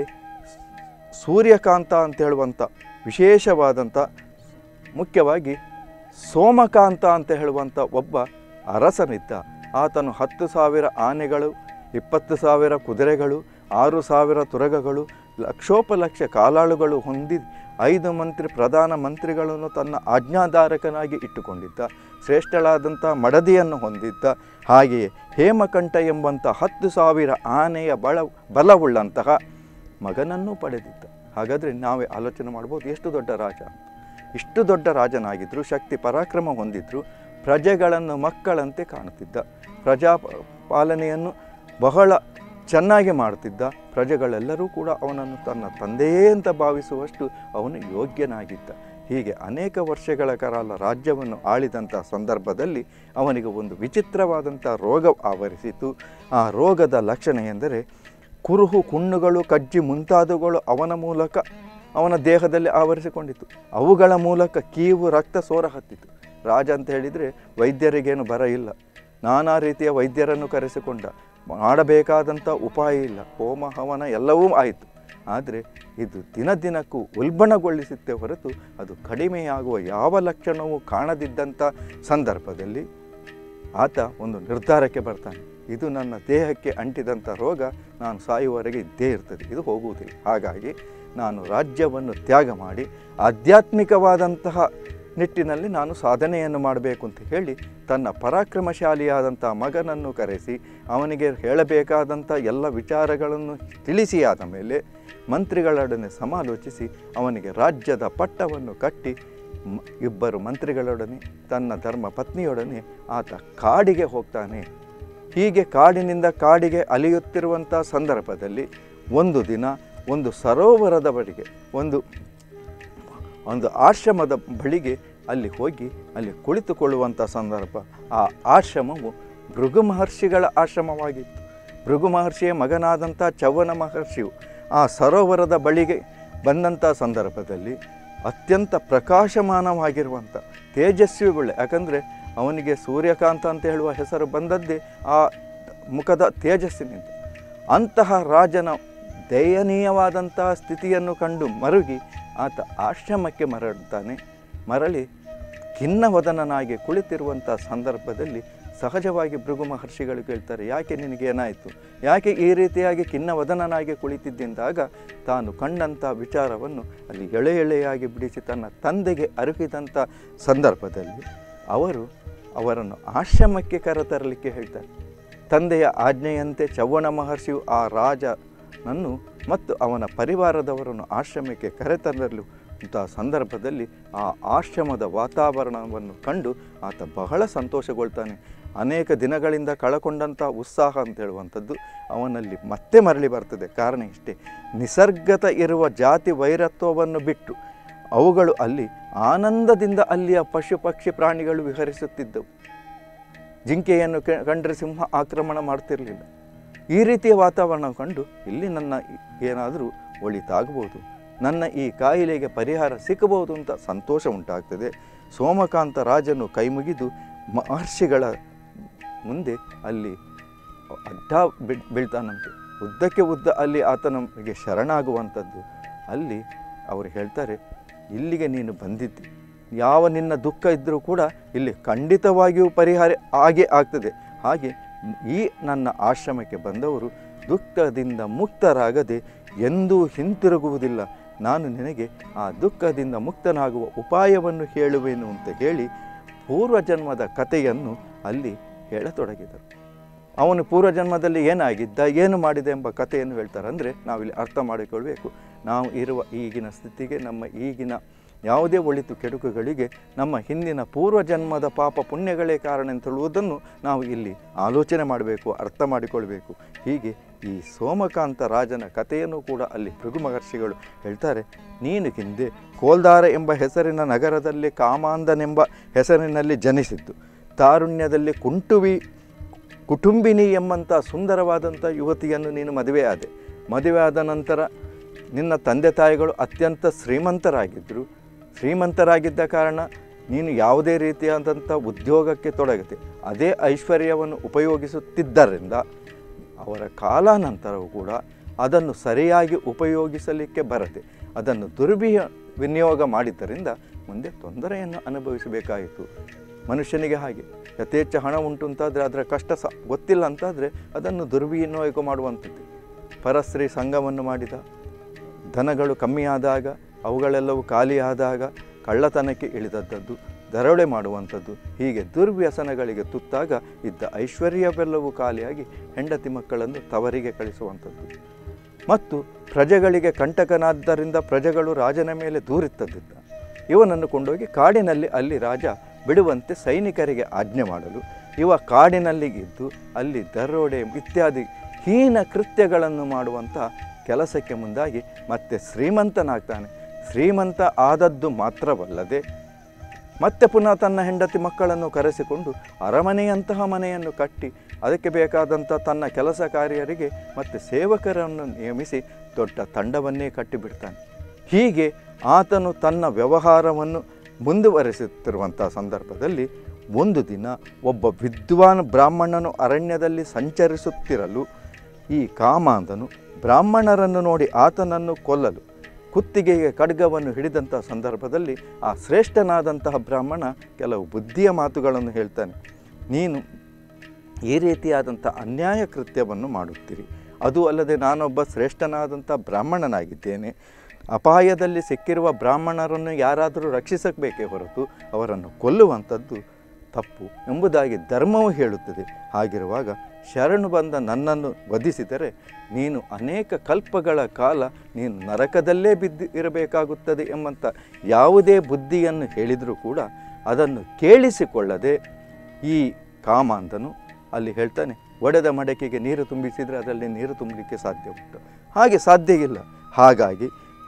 ಸೂರ್ಯಕಾಂತ ಅಂತ ಹೇಳುವಂಥ ವಿಶೇಷವಾದಂಥ ಮುಖ್ಯವಾಗಿ ಸೋಮಕಾಂತ ಅಂತ ಹೇಳುವಂಥ ಒಬ್ಬ ಅರಸನಿದ್ದ ಆತನು ಹತ್ತು ಸಾವಿರ ಆನೆಗಳು ಇಪ್ಪತ್ತು ಸಾವಿರ ಕುದುರೆಗಳು ಆರು ಸಾವಿರ ತುರಗಗಳು ಲಕ್ಷೋಪಲಕ್ಷ ಕಾಲಾಳುಗಳು ಹೊಂದಿ ಐದು ಮಂತ್ರಿ ಪ್ರಧಾನ ಮಂತ್ರಿಗಳನ್ನು ತನ್ನ ಆಜ್ಞಾಧಾರಕನಾಗಿ ಇಟ್ಟುಕೊಂಡಿದ್ದ ಶ್ರೇಷ್ಠಳಾದಂಥ ಮಡದಿಯನ್ನು ಹೊಂದಿದ್ದ ಹಾಗೆಯೇ ಹೇಮಕಂಠ ಎಂಬಂಥ ಹತ್ತು ಸಾವಿರ ಆನೆಯ ಬಳ ಬಲವುಳ್ಳಂತಹ ಮಗನನ್ನು ಪಡೆದಿದ್ದ ಹಾಗಾದರೆ ನಾವೇ ಆಲೋಚನೆ ಮಾಡ್ಬೋದು ಎಷ್ಟು ದೊಡ್ಡ ರಾಜ ಅಂತ ಇಷ್ಟು ದೊಡ್ಡ ರಾಜನಾಗಿದ್ದರು ಶಕ್ತಿ ಪರಾಕ್ರಮ ಹೊಂದಿದ್ರು ಪ್ರಜೆಗಳನ್ನು ಮಕ್ಕಳಂತೆ ಕಾಣುತ್ತಿದ್ದ ಪ್ರಜಾ ಪಾಲನೆಯನ್ನು ಬಹಳ ಚೆನ್ನಾಗಿ ಮಾಡುತ್ತಿದ್ದ ಪ್ರಜೆಗಳೆಲ್ಲರೂ ಕೂಡ ಅವನನ್ನು ತನ್ನ ತಂದೆಯೇ ಅಂತ ಭಾವಿಸುವಷ್ಟು ಅವನು ಯೋಗ್ಯನಾಗಿದ್ದ ಹೀಗೆ ಅನೇಕ ವರ್ಷಗಳ ಕಾಲ ರಾಜ್ಯವನ್ನು ಆಳಿದಂಥ ಸಂದರ್ಭದಲ್ಲಿ ಅವನಿಗೆ ಒಂದು ವಿಚಿತ್ರವಾದಂಥ ರೋಗ ಆವರಿಸಿತು ಆ ರೋಗದ ಲಕ್ಷಣ ಎಂದರೆ ಕುರುಹು ಕುಣ್ಣುಗಳು ಕಜ್ಜಿ ಮುಂತಾದವುಗಳು ಅವನ ಮೂಲಕ ಅವನ ದೇಹದಲ್ಲಿ ಆವರಿಸಿಕೊಂಡಿತು ಅವುಗಳ ಮೂಲಕ ಕೀವು ರಕ್ತ ಸೋರ ಹತ್ತಿತು ರಾಜ ಅಂತ ಹೇಳಿದರೆ ವೈದ್ಯರಿಗೇನು ಬರ ಇಲ್ಲ ನಾನಾ ರೀತಿಯ ವೈದ್ಯರನ್ನು ಕರೆಸಿಕೊಂಡ ಮಾಡಬೇಕಾದಂಥ ಉಪಾಯ ಇಲ್ಲ ಹೋಮ ಹವನ ಎಲ್ಲವೂ ಆಯಿತು ಆದರೆ ಇದು ದಿನ ದಿನಕ್ಕೂ ಉಲ್ಬಣಗೊಳಿಸುತ್ತೆ ಹೊರತು ಅದು ಕಡಿಮೆಯಾಗುವ ಯಾವ ಲಕ್ಷಣವೂ ಕಾಣದಿದ್ದಂಥ ಸಂದರ್ಭದಲ್ಲಿ ಆತ ಒಂದು ನಿರ್ಧಾರಕ್ಕೆ ಬರ್ತಾನೆ ಇದು ನನ್ನ ದೇಹಕ್ಕೆ ಅಂಟಿದಂಥ ರೋಗ ನಾನು ಸಾಯುವವರೆಗೆ ಇದ್ದೇ ಇರ್ತದೆ ಇದು ಹೋಗುವುದಿಲ್ಲ ಹಾಗಾಗಿ ನಾನು ರಾಜ್ಯವನ್ನು ತ್ಯಾಗ ಮಾಡಿ ಆಧ್ಯಾತ್ಮಿಕವಾದಂತಹ ನಿಟ್ಟಿನಲ್ಲಿ ನಾನು ಸಾಧನೆಯನ್ನು ಮಾಡಬೇಕು ಅಂತ ಹೇಳಿ ತನ್ನ ಪರಾಕ್ರಮಶಾಲಿಯಾದಂಥ ಮಗನನ್ನು ಕರೆಸಿ ಅವನಿಗೆ ಹೇಳಬೇಕಾದಂಥ ಎಲ್ಲ ವಿಚಾರಗಳನ್ನು ತಿಳಿಸಿಯಾದ ಮೇಲೆ ಮಂತ್ರಿಗಳೊಡನೆ ಸಮಾಲೋಚಿಸಿ ಅವನಿಗೆ ರಾಜ್ಯದ ಪಟ್ಟವನ್ನು ಕಟ್ಟಿ ಮ- ಇಬ್ಬರು ಮಂತ್ರಿಗಳೊಡನೆ ತನ್ನ ಧರ್ಮ ಪತ್ನಿಯೊಡನೆ ಆತ ಕಾಡಿಗೆ ಹೋಗ್ತಾನೆ ಹೀಗೆ ಕಾಡಿನಿಂದ ಕಾಡಿಗೆ ಅಲಿಯುತ್ತಿರುವಂಥ ಸಂದರ್ಭದಲ್ಲಿ ಒಂದು ದಿನ ಒಂದು ಸರೋವರದ ಬಳಿಗೆ ಒಂದು ಒಂದು ಆಶ್ರಮದ ಬಳಿಗೆ ಅಲ್ಲಿ ಹೋಗಿ ಅಲ್ಲಿ ಕುಳಿತುಕೊಳ್ಳುವಂಥ ಸಂದರ್ಭ ಆ ಆಶ್ರಮವು ಭೃಗು ಮಹರ್ಷಿಗಳ ಆಶ್ರಮವಾಗಿತ್ತು ಭೃಗು ಮಹರ್ಷಿಯ ಮಗನಾದಂಥ ಚವ್ವನ ಮಹರ್ಷಿಯು ಆ ಸರೋವರದ ಬಳಿಗೆ ಬಂದಂಥ ಸಂದರ್ಭದಲ್ಲಿ ಅತ್ಯಂತ ಪ್ರಕಾಶಮಾನವಾಗಿರುವಂಥ ತೇಜಸ್ವಿಗೊಳ್ಳೆ ಯಾಕಂದರೆ ಅವನಿಗೆ ಸೂರ್ಯಕಾಂತ ಅಂತ ಹೇಳುವ ಹೆಸರು ಬಂದದ್ದೇ ಆ ಮುಖದ ತೇಜಸ್ಸಿನಿಂದ ಅಂತಹ ರಾಜನ ದಯನೀಯವಾದಂತಹ ಸ್ಥಿತಿಯನ್ನು ಕಂಡು ಮರುಗಿ ಆತ ಆಶ್ರಮಕ್ಕೆ ಮರಳುತ್ತಾನೆ ಮರಳಿ ಖಿನ್ನವದನನಾಗಿ ಕುಳಿತಿರುವಂಥ ಸಂದರ್ಭದಲ್ಲಿ ಸಹಜವಾಗಿ ಭೃಗು ಮಹರ್ಷಿಗಳು ಕೇಳ್ತಾರೆ ಯಾಕೆ ನಿನಗೆ ಏನಾಯಿತು ಯಾಕೆ ಈ ರೀತಿಯಾಗಿ ಖಿನ್ನವದನನಾಗಿ ಕುಳಿತಿದ್ದಿಂದಾಗ ತಾನು ಕಂಡಂಥ ವಿಚಾರವನ್ನು ಅಲ್ಲಿ ಎಳೆ ಎಳೆಯಾಗಿ ಬಿಡಿಸಿ ತನ್ನ ತಂದೆಗೆ ಅರುಹಿದಂಥ ಸಂದರ್ಭದಲ್ಲಿ ಅವರು ಅವರನ್ನು ಆಶ್ರಮಕ್ಕೆ ಕರೆತರಲಿಕ್ಕೆ ಹೇಳ್ತಾರೆ ತಂದೆಯ ಆಜ್ಞೆಯಂತೆ ಚವ್ವಣ ಮಹರ್ಷಿಯು ಆ ರಾಜನನ್ನು ಮತ್ತು ಅವನ ಪರಿವಾರದವರನ್ನು ಆಶ್ರಮಕ್ಕೆ ಕರೆತರಲು ಇಂಥ ಸಂದರ್ಭದಲ್ಲಿ ಆ ಆಶ್ರಮದ ವಾತಾವರಣವನ್ನು ಕಂಡು ಆತ ಬಹಳ ಸಂತೋಷಗೊಳ್ತಾನೆ ಅನೇಕ ದಿನಗಳಿಂದ ಕಳಕೊಂಡಂಥ ಉತ್ಸಾಹ ಅಂತ ಹೇಳುವಂಥದ್ದು ಅವನಲ್ಲಿ ಮತ್ತೆ ಮರಳಿ ಬರ್ತದೆ ಕಾರಣ ಇಷ್ಟೇ ನಿಸರ್ಗತ ಇರುವ ಜಾತಿ ವೈರತ್ವವನ್ನು ಬಿಟ್ಟು ಅವುಗಳು ಅಲ್ಲಿ ಆನಂದದಿಂದ ಅಲ್ಲಿಯ ಪಶು ಪಕ್ಷಿ ಪ್ರಾಣಿಗಳು ವಿಹರಿಸುತ್ತಿದ್ದವು ಜಿಂಕೆಯನ್ನು ಕೆ- ಕಂಡರೆ ಸಿಂಹ ಆಕ್ರಮಣ ಮಾಡ್ತಿರಲಿಲ್ಲ ಈ ರೀತಿಯ ವಾತಾವರಣ ಕಂಡು ಇಲ್ಲಿ ನನ್ನ ಏನಾದರೂ ಒಳಿತಾಗಬಹುದು ನನ್ನ ಈ ಕಾಯಿಲೆಗೆ ಪರಿಹಾರ ಸಿಕ್ಕಬಹುದು ಅಂತ ಸಂತೋಷ ಉಂಟಾಗ್ತದೆ ಸೋಮಕಾಂತ ರಾಜನು ಕೈಮುಗಿದು ಮಹರ್ಷಿಗಳ ಮುಂದೆ ಅಲ್ಲಿ ಅಡ್ಡ ಬೀಳ್- ಬೀಳ್ತಾನಂತೆ ಉದ್ದಕ್ಕೆ ಉದ್ದ ಅಲ್ಲಿ ಆತನಿಗೆ ಶರಣಾಗುವಂಥದ್ದು ಅಲ್ಲಿ ಅವರು ಹೇಳ್ತಾರೆ ಇಲ್ಲಿಗೆ ನೀನು ಬಂದಿದ್ದಿ ಯಾವ ನಿನ್ನ ದುಃಖ ಇದ್ದರೂ ಕೂಡ ಇಲ್ಲಿ ಖಂಡಿತವಾಗಿಯೂ ಪರಿಹಾರ ಆಗೇ ಆಗ್ತದೆ ಹಾಗೆ ಈ ನನ್ನ ಆಶ್ರಮಕ್ಕೆ ಬಂದವರು ದುಃಖದಿಂದ ಮುಕ್ತರಾಗದೆ ಎಂದೂ ಹಿಂತಿರುಗುವುದಿಲ್ಲ ನಾನು ನಿನಗೆ ಆ ದುಃಖದಿಂದ ಮುಕ್ತನಾಗುವ ಉಪಾಯವನ್ನು ಹೇಳುವೆನು ಅಂತ ಹೇಳಿ ಪೂರ್ವಜನ್ಮದ ಕಥೆಯನ್ನು ಅಲ್ಲಿ ಹೇಳತೊಡಗಿದರು ಅವನು ಪೂರ್ವಜನ್ಮದಲ್ಲಿ ಏನಾಗಿದ್ದ ಏನು ಮಾಡಿದೆ ಎಂಬ ಕಥೆಯನ್ನು ಹೇಳ್ತಾರೆ ಅಂದರೆ ನಾವಿಲ್ಲಿ ಅರ್ಥ ಮಾಡಿಕೊಳ್ಬೇಕು ನಾವು ಇರುವ ಈಗಿನ ಸ್ಥಿತಿಗೆ ನಮ್ಮ ಈಗಿನ ಯಾವುದೇ ಒಳಿತು ಕೆಡುಕುಗಳಿಗೆ ನಮ್ಮ ಹಿಂದಿನ ಪೂರ್ವಜನ್ಮದ ಪಾಪ ಪುಣ್ಯಗಳೇ ಕಾರಣ ಅಂತ ಹೇಳುವುದನ್ನು ನಾವು ಇಲ್ಲಿ ಆಲೋಚನೆ ಮಾಡಬೇಕು ಅರ್ಥ ಮಾಡಿಕೊಳ್ಬೇಕು ಹೀಗೆ ಈ ಸೋಮಕಾಂತ ರಾಜನ ಕಥೆಯನ್ನು ಕೂಡ ಅಲ್ಲಿ ಭೃಗು ಮಹರ್ಷಿಗಳು ಹೇಳ್ತಾರೆ ನೀನು ಹಿಂದೆ ಕೋಲ್ದಾರ ಎಂಬ ಹೆಸರಿನ ನಗರದಲ್ಲಿ ಕಾಮಾಂದನೆಂಬ ಹೆಸರಿನಲ್ಲಿ ಜನಿಸಿದ್ದು ತಾರುಣ್ಯದಲ್ಲಿ ಕುಂಟುವಿ ಕುಟುಂಬಿನಿ ಎಂಬಂಥ ಸುಂದರವಾದಂಥ ಯುವತಿಯನ್ನು ನೀನು ಮದುವೆಯಾದೆ ಮದುವೆಯಾದ ನಂತರ ನಿನ್ನ ತಂದೆ ತಾಯಿಗಳು ಅತ್ಯಂತ ಶ್ರೀಮಂತರಾಗಿದ್ದರು ಶ್ರೀಮಂತರಾಗಿದ್ದ ಕಾರಣ ನೀನು ಯಾವುದೇ ರೀತಿಯಾದಂಥ ಉದ್ಯೋಗಕ್ಕೆ ತೊಡಗತೆ ಅದೇ ಐಶ್ವರ್ಯವನ್ನು ಉಪಯೋಗಿಸುತ್ತಿದ್ದರಿಂದ ಅವರ ಕಾಲಾನಂತರವೂ ಕೂಡ ಅದನ್ನು ಸರಿಯಾಗಿ ಉಪಯೋಗಿಸಲಿಕ್ಕೆ ಬರದೆ ಅದನ್ನು ದುರ್ವಿಯ ವಿನಿಯೋಗ ಮಾಡಿದ್ದರಿಂದ ಮುಂದೆ ತೊಂದರೆಯನ್ನು ಅನುಭವಿಸಬೇಕಾಯಿತು ಮನುಷ್ಯನಿಗೆ ಹಾಗೆ ಯಥೇಚ್ಛ ಹಣ ಉಂಟು ಅಂತಾದರೆ ಅದರ ಕಷ್ಟ ಸ ಗೊತ್ತಿಲ್ಲ ಅಂತಾದರೆ ಅದನ್ನು ದುರ್ವಿನಿಯೋಗ ಮಾಡುವಂಥದ್ದು ಪರಸ್ತ್ರೀ ಸಂಘವನ್ನು ಮಾಡಿದ ಧನಗಳು ಕಮ್ಮಿಯಾದಾಗ ಅವುಗಳೆಲ್ಲವೂ ಖಾಲಿಯಾದಾಗ ಕಳ್ಳತನಕ್ಕೆ ಇಳಿದದ್ದು ದರೋಡೆ ಮಾಡುವಂಥದ್ದು ಹೀಗೆ ದುರ್ವ್ಯಸನಗಳಿಗೆ ತುತ್ತಾಗ ಇದ್ದ ಐಶ್ವರ್ಯವೆಲ್ಲವೂ ಖಾಲಿಯಾಗಿ ಹೆಂಡತಿ ಮಕ್ಕಳನ್ನು ತವರಿಗೆ ಕಳಿಸುವಂಥದ್ದು ಮತ್ತು ಪ್ರಜೆಗಳಿಗೆ ಕಂಟಕನಾದ್ದರಿಂದ ಪ್ರಜೆಗಳು ರಾಜನ ಮೇಲೆ ದೂರಿತ್ತದ್ದಿದ್ದ ಇವನನ್ನು ಕೊಂಡೋಗಿ ಕಾಡಿನಲ್ಲಿ ಅಲ್ಲಿ ರಾಜ ಬಿಡುವಂತೆ ಸೈನಿಕರಿಗೆ ಆಜ್ಞೆ ಮಾಡಲು ಇವ ಕಾಡಿನಲ್ಲಿ ಇದ್ದು ಅಲ್ಲಿ ದರೋಡೆ ಇತ್ಯಾದಿ ಹೀನ ಕೃತ್ಯಗಳನ್ನು ಮಾಡುವಂಥ ಕೆಲಸಕ್ಕೆ ಮುಂದಾಗಿ ಮತ್ತೆ ಶ್ರೀಮಂತನಾಗ್ತಾನೆ ಶ್ರೀಮಂತ ಆದದ್ದು ಮಾತ್ರವಲ್ಲದೆ ಮತ್ತೆ ಪುನಃ ತನ್ನ ಹೆಂಡತಿ ಮಕ್ಕಳನ್ನು ಕರೆಸಿಕೊಂಡು ಅರಮನೆಯಂತಹ ಮನೆಯನ್ನು ಕಟ್ಟಿ ಅದಕ್ಕೆ ಬೇಕಾದಂಥ ತನ್ನ ಕೆಲಸ ಕಾರ್ಯರಿಗೆ ಮತ್ತು ಸೇವಕರನ್ನು ನೇಮಿಸಿ ದೊಡ್ಡ ತಂಡವನ್ನೇ ಕಟ್ಟಿಬಿಡ್ತಾನೆ ಹೀಗೆ ಆತನು ತನ್ನ ವ್ಯವಹಾರವನ್ನು ಮುಂದುವರೆಸುತ್ತಿರುವಂಥ ಸಂದರ್ಭದಲ್ಲಿ ಒಂದು ದಿನ ಒಬ್ಬ ವಿದ್ವಾನ್ ಬ್ರಾಹ್ಮಣನು ಅರಣ್ಯದಲ್ಲಿ ಸಂಚರಿಸುತ್ತಿರಲು ಈ ಕಾಮಾಂಧನು ಬ್ರಾಹ್ಮಣರನ್ನು ನೋಡಿ ಆತನನ್ನು ಕೊಲ್ಲಲು ಕುತ್ತಿಗೆಗೆ ಖಡ್ಗವನ್ನು ಹಿಡಿದಂಥ ಸಂದರ್ಭದಲ್ಲಿ ಆ ಶ್ರೇಷ್ಠನಾದಂತಹ ಬ್ರಾಹ್ಮಣ ಕೆಲವು ಬುದ್ಧಿಯ ಮಾತುಗಳನ್ನು ಹೇಳ್ತಾನೆ ನೀನು ಈ ರೀತಿಯಾದಂಥ ಅನ್ಯಾಯ ಕೃತ್ಯವನ್ನು ಮಾಡುತ್ತೀರಿ ಅದು ಅಲ್ಲದೆ ನಾನೊಬ್ಬ ಶ್ರೇಷ್ಠನಾದಂಥ ಬ್ರಾಹ್ಮಣನಾಗಿದ್ದೇನೆ ಅಪಾಯದಲ್ಲಿ ಸಿಕ್ಕಿರುವ ಬ್ರಾಹ್ಮಣರನ್ನು ಯಾರಾದರೂ ರಕ್ಷಿಸಬೇಕೇ ಹೊರತು ಅವರನ್ನು ಕೊಲ್ಲುವಂಥದ್ದು ತಪ್ಪು ಎಂಬುದಾಗಿ ಧರ್ಮವು ಹೇಳುತ್ತದೆ ಹಾಗಿರುವಾಗ ಶರಣು ಬಂದ ನನ್ನನ್ನು ವಧಿಸಿದರೆ ನೀನು ಅನೇಕ ಕಲ್ಪಗಳ ಕಾಲ ನೀನು ನರಕದಲ್ಲೇ ಬಿದ್ದು ಇರಬೇಕಾಗುತ್ತದೆ ಎಂಬಂಥ ಯಾವುದೇ ಬುದ್ಧಿಯನ್ನು ಹೇಳಿದರೂ ಕೂಡ ಅದನ್ನು ಕೇಳಿಸಿಕೊಳ್ಳದೆ ಈ ಕಾಮಾಂಧನು ಅಲ್ಲಿ ಹೇಳ್ತಾನೆ ಒಡೆದ ಮಡಕೆಗೆ ನೀರು ತುಂಬಿಸಿದರೆ ಅದರಲ್ಲಿ ನೀರು ತುಂಬಲಿಕ್ಕೆ ಸಾಧ್ಯ ಉಂಟು ಹಾಗೆ ಸಾಧ್ಯ ಇಲ್ಲ ಹಾಗಾಗಿ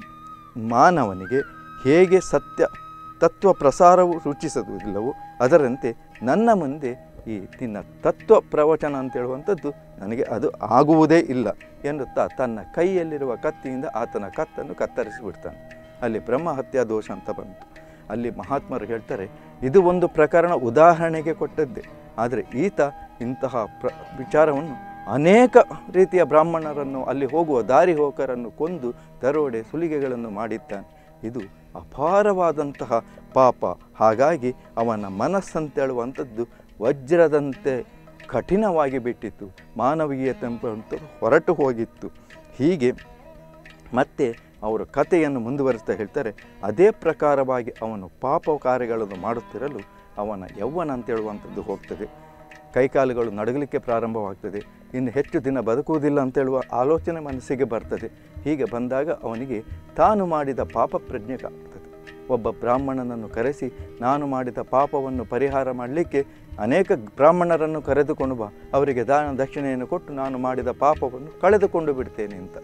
ಮಾನವನಿಗೆ ಹೇಗೆ ಸತ್ಯ ತತ್ವ ಪ್ರಸಾರವು ರುಚಿಸುವುದಿಲ್ಲವೋ ಅದರಂತೆ ನನ್ನ ಮುಂದೆ ಈ ನಿನ್ನ ತತ್ವ ಪ್ರವಚನ ಅಂತ ಹೇಳುವಂಥದ್ದು ನನಗೆ ಅದು ಆಗುವುದೇ ಇಲ್ಲ ಎನ್ನುತ್ತಾ ತನ್ನ ಕೈಯಲ್ಲಿರುವ ಕತ್ತಿಯಿಂದ ಆತನ ಕತ್ತನ್ನು ಕತ್ತರಿಸಿಬಿಡ್ತಾನೆ ಅಲ್ಲಿ ಬ್ರಹ್ಮ ಹತ್ಯಾ ದೋಷ ಅಂತ ಬಂತು ಅಲ್ಲಿ ಮಹಾತ್ಮರು ಹೇಳ್ತಾರೆ ಇದು ಒಂದು ಪ್ರಕರಣ ಉದಾಹರಣೆಗೆ ಕೊಟ್ಟದ್ದೇ ಆದರೆ ಈತ ಇಂತಹ ಪ್ರ ವಿಚಾರವನ್ನು ಅನೇಕ ರೀತಿಯ ಬ್ರಾಹ್ಮಣರನ್ನು ಅಲ್ಲಿ ಹೋಗುವ ದಾರಿ ಹೋಕರನ್ನು ಕೊಂದು ದರೋಡೆ ಸುಲಿಗೆಗಳನ್ನು ಮಾಡಿದ್ದಾನೆ ಇದು ಅಪಾರವಾದಂತಹ ಪಾಪ ಹಾಗಾಗಿ ಅವನ ಮನಸ್ಸಂತೇಳುವಂಥದ್ದು ವಜ್ರದಂತೆ ಕಠಿಣವಾಗಿ ಬಿಟ್ಟಿತ್ತು ಮಾನವೀಯತೆ ಎಂಬಂತ ಹೊರಟು ಹೋಗಿತ್ತು ಹೀಗೆ ಮತ್ತೆ ಅವರು ಕಥೆಯನ್ನು ಮುಂದುವರಿಸ್ತಾ ಹೇಳ್ತಾರೆ ಅದೇ ಪ್ರಕಾರವಾಗಿ ಅವನು ಪಾಪ ಕಾರ್ಯಗಳನ್ನು ಮಾಡುತ್ತಿರಲು ಅವನ ಯೌವನ ಅಂತ ಹೇಳುವಂಥದ್ದು ಹೋಗ್ತದೆ ಕೈಕಾಲುಗಳು ನಡಗಲಿಕ್ಕೆ ಪ್ರಾರಂಭವಾಗ್ತದೆ ಇನ್ನು ಹೆಚ್ಚು ದಿನ ಬದುಕುವುದಿಲ್ಲ ಅಂತ ಹೇಳುವ ಆಲೋಚನೆ ಮನಸ್ಸಿಗೆ ಬರ್ತದೆ ಹೀಗೆ ಬಂದಾಗ ಅವನಿಗೆ ತಾನು ಮಾಡಿದ ಪಾಪ ಪ್ರಜ್ಞೆ ಆಗ್ತದೆ ಒಬ್ಬ ಬ್ರಾಹ್ಮಣನನ್ನು ಕರೆಸಿ ನಾನು ಮಾಡಿದ ಪಾಪವನ್ನು ಪರಿಹಾರ ಮಾಡಲಿಕ್ಕೆ ಅನೇಕ ಬ್ರಾಹ್ಮಣರನ್ನು ಕರೆದುಕೊಂಡು ಬಾ ಅವರಿಗೆ ದಾನ ದಕ್ಷಿಣೆಯನ್ನು ಕೊಟ್ಟು ನಾನು ಮಾಡಿದ ಪಾಪವನ್ನು ಕಳೆದುಕೊಂಡು ಬಿಡ್ತೇನೆ ಅಂತ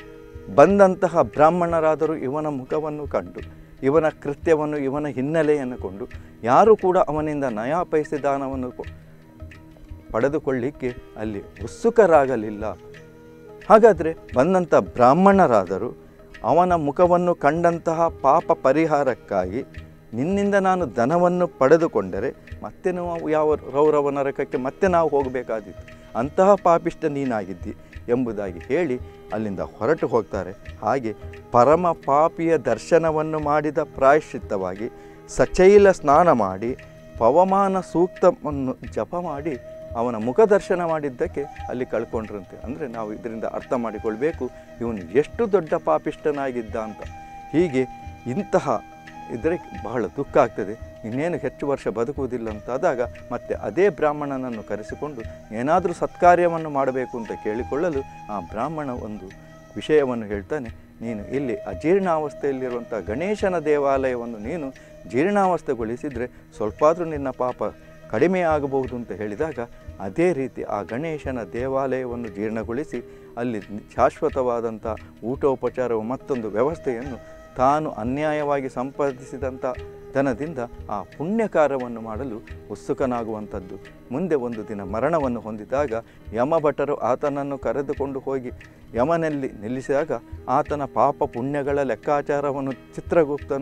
ಬಂದಂತಹ ಬ್ರಾಹ್ಮಣರಾದರೂ ಇವನ ಮುಖವನ್ನು ಕಂಡು ಇವನ ಕೃತ್ಯವನ್ನು ಇವನ ಹಿನ್ನೆಲೆಯನ್ನು ಕೊಂಡು ಯಾರೂ ಕೂಡ ಅವನಿಂದ ನಯಾ ಪೈಸೆ ದಾನವನ್ನು ಕೊ- ಪಡೆದುಕೊಳ್ಳಿಕ್ಕೆ ಅಲ್ಲಿ ಉತ್ಸುಕರಾಗಲಿಲ್ಲ ಹಾಗಾದರೆ ಬಂದಂಥ ಬ್ರಾಹ್ಮಣರಾದರೂ ಅವನ ಮುಖವನ್ನು ಕಂಡಂತಹ ಪಾಪ ಪರಿಹಾರಕ್ಕಾಗಿ ನಿನ್ನಿಂದ ನಾನು ಧನವನ್ನು ಪಡೆದುಕೊಂಡರೆ ಮತ್ತೆ ನಾವು ಯಾವ ರೌರವ ನರಕಕ್ಕೆ ಮತ್ತೆ ನಾವು ಹೋಗಬೇಕಾದಿತ್ತು ಅಂತಹ ಪಾಪಿಷ್ಟ ನೀನಾಗಿದ್ದಿ ಎಂಬುದಾಗಿ ಹೇಳಿ ಅಲ್ಲಿಂದ ಹೊರಟು ಹೋಗ್ತಾರೆ ಹಾಗೆ ಪರಮ ಪಾಪಿಯ ದರ್ಶನವನ್ನು ಮಾಡಿದ ಪ್ರಾಯಶ್ಚಿತ್ತವಾಗಿ ಸಚೈಲ ಸ್ನಾನ ಮಾಡಿ ಪವಮಾನ ಸೂಕ್ತವನ್ನು ಜಪ ಮಾಡಿ ಅವನ ಮುಖ ದರ್ಶನ ಮಾಡಿದ್ದಕ್ಕೆ ಅಲ್ಲಿ ಕಳ್ಕೊಂಡ್ರಂತೆ ಅಂದರೆ ನಾವು ಇದರಿಂದ ಅರ್ಥ ಮಾಡಿಕೊಳ್ಬೇಕು ಇವನು ಎಷ್ಟು ದೊಡ್ಡ ಪಾಪಿಷ್ಟನಾಗಿದ್ದ ಅಂತ ಹೀಗೆ ಇಂತಹ ಇದ್ರೆ ಬಹಳ ದುಃಖ ಆಗ್ತದೆ ಇನ್ನೇನು ಹೆಚ್ಚು ವರ್ಷ ಬದುಕುವುದಿಲ್ಲ ಅಂತಾದಾಗ ಮತ್ತೆ ಅದೇ ಬ್ರಾಹ್ಮಣನನ್ನು ಕರೆಸಿಕೊಂಡು ಏನಾದರೂ ಸತ್ಕಾರ್ಯವನ್ನು ಮಾಡಬೇಕು ಅಂತ ಕೇಳಿಕೊಳ್ಳಲು ಆ ಬ್ರಾಹ್ಮಣ ಒಂದು ವಿಷಯವನ್ನು ಹೇಳ್ತಾನೆ ನೀನು ಇಲ್ಲಿ ಅಜೀರ್ಣಾವಸ್ಥೆಯಲ್ಲಿರುವಂಥ ಗಣೇಶನ ದೇವಾಲಯವನ್ನು ನೀನು ಜೀರ್ಣಾವಸ್ಥೆಗೊಳಿಸಿದರೆ ಸ್ವಲ್ಪ ಆದರೂ ನಿನ್ನ ಪಾಪ ಕಡಿಮೆ ಆಗಬಹುದು ಅಂತ ಹೇಳಿದಾಗ ಅದೇ ರೀತಿ ಆ ಗಣೇಶನ ದೇವಾಲಯವನ್ನು ಜೀರ್ಣಗೊಳಿಸಿ ಅಲ್ಲಿ ಶಾಶ್ವತವಾದಂಥ ಊಟೋಪಚಾರವು ಮತ್ತೊಂದು ವ್ಯವಸ್ಥೆಯನ್ನು ತಾನು ಅನ್ಯಾಯವಾಗಿ ಸಂಪಾದಿಸಿದಂಥ ಧನದಿಂದ ಆ ಪುಣ್ಯಕಾರವನ್ನು ಮಾಡಲು ಉತ್ಸುಕನಾಗುವಂಥದ್ದು ಮುಂದೆ ಒಂದು ದಿನ ಮರಣವನ್ನು ಹೊಂದಿದಾಗ ಯಮಭಟರು ಆತನನ್ನು ಕರೆದುಕೊಂಡು ಹೋಗಿ ಯಮನಲ್ಲಿ ನಿಲ್ಲಿಸಿದಾಗ ಆತನ ಪಾಪ ಪುಣ್ಯಗಳ ಲೆಕ್ಕಾಚಾರವನ್ನು ಚಿತ್ರಗುಪ್ತನು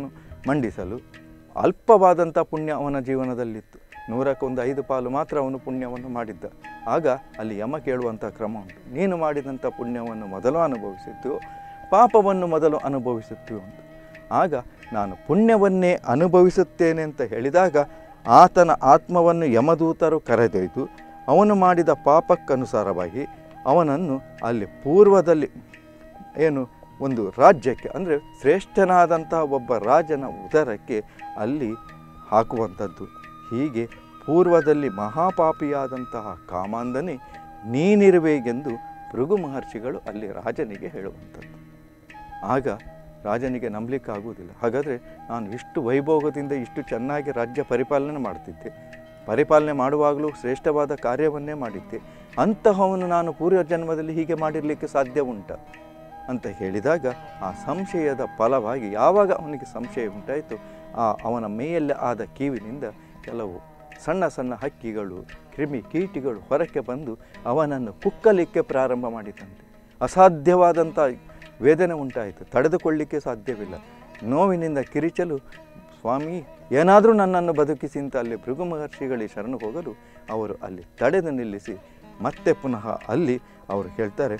ಮಂಡಿಸಲು ಅಲ್ಪವಾದಂಥ ಪುಣ್ಯ ಅವನ ಜೀವನದಲ್ಲಿತ್ತು ನೂರಕ್ಕೊಂದು ಐದು ಪಾಲು ಮಾತ್ರ ಅವನು ಪುಣ್ಯವನ್ನು ಮಾಡಿದ್ದ ಆಗ ಅಲ್ಲಿ ಯಮ ಕೇಳುವಂಥ ಕ್ರಮ ಉಂಟು ನೀನು ಮಾಡಿದಂಥ ಪುಣ್ಯವನ್ನು ಮೊದಲು ಅನುಭವಿಸಿದ್ದು ಪಾಪವನ್ನು ಮೊದಲು ಅನುಭವಿಸುತ್ತು ಅಂತ ಆಗ ನಾನು ಪುಣ್ಯವನ್ನೇ ಅನುಭವಿಸುತ್ತೇನೆ ಅಂತ ಹೇಳಿದಾಗ ಆತನ ಆತ್ಮವನ್ನು ಯಮದೂತರು ಕರೆದೊಯ್ದು ಅವನು ಮಾಡಿದ ಪಾಪಕ್ಕನುಸಾರವಾಗಿ ಅವನನ್ನು ಅಲ್ಲಿ ಪೂರ್ವದಲ್ಲಿ ಏನು ಒಂದು ರಾಜ್ಯಕ್ಕೆ ಅಂದರೆ ಶ್ರೇಷ್ಠನಾದಂತಹ ಒಬ್ಬ ರಾಜನ ಉದರಕ್ಕೆ ಅಲ್ಲಿ ಹಾಕುವಂಥದ್ದು ಹೀಗೆ ಪೂರ್ವದಲ್ಲಿ ಮಹಾಪಾಪಿಯಾದಂತಹ ಕಾಮಾಂಧನೆ ನೀನಿರುವೆಗೆಂದು ಭೃಗು ಮಹರ್ಷಿಗಳು ಅಲ್ಲಿ ರಾಜನಿಗೆ ಹೇಳುವಂಥದ್ದು ಆಗ ರಾಜನಿಗೆ ನಂಬಲಿಕ್ಕಾಗುವುದಿಲ್ಲ ಹಾಗಾದರೆ ನಾನು ಇಷ್ಟು ವೈಭೋಗದಿಂದ ಇಷ್ಟು ಚೆನ್ನಾಗಿ ರಾಜ್ಯ ಪರಿಪಾಲನೆ ಮಾಡ್ತಿದ್ದೆ ಪರಿಪಾಲನೆ ಮಾಡುವಾಗಲೂ ಶ್ರೇಷ್ಠವಾದ ಕಾರ್ಯವನ್ನೇ ಮಾಡಿದ್ದೆ ಅಂತಹವನು ನಾನು ಪೂರ್ವ ಜನ್ಮದಲ್ಲಿ ಹೀಗೆ ಮಾಡಿರಲಿಕ್ಕೆ ಸಾಧ್ಯ ಉಂಟ ಅಂತ ಹೇಳಿದಾಗ ಆ ಸಂಶಯದ ಫಲವಾಗಿ ಯಾವಾಗ ಅವನಿಗೆ ಸಂಶಯ ಉಂಟಾಯಿತು ಆ ಅವನ ಮೇಯಲ್ಲಿ ಆದ ಕೀವಿನಿಂದ ಕೆಲವು ಸಣ್ಣ ಸಣ್ಣ ಹಕ್ಕಿಗಳು ಕ್ರಿಮಿ ಕೀಟಿಗಳು ಹೊರಕ್ಕೆ ಬಂದು ಅವನನ್ನು ಕುಕ್ಕಲಿಕ್ಕೆ ಪ್ರಾರಂಭ ಮಾಡಿತಂತೆ ಅಸಾಧ್ಯವಾದಂಥ ವೇದನೆ ಉಂಟಾಯಿತು ತಡೆದುಕೊಳ್ಳಿಕ್ಕೆ ಸಾಧ್ಯವಿಲ್ಲ ನೋವಿನಿಂದ ಕಿರಿಚಲು ಸ್ವಾಮಿ ಏನಾದರೂ ನನ್ನನ್ನು ಬದುಕಿಸಿ ಅಂತ ಅಲ್ಲಿ ಭೃಗು ಮಹರ್ಷಿಗಳಿಗೆ ಶರಣು ಹೋಗಲು ಅವರು ಅಲ್ಲಿ ತಡೆದು ನಿಲ್ಲಿಸಿ ಮತ್ತೆ ಪುನಃ ಅಲ್ಲಿ ಅವರು ಹೇಳ್ತಾರೆ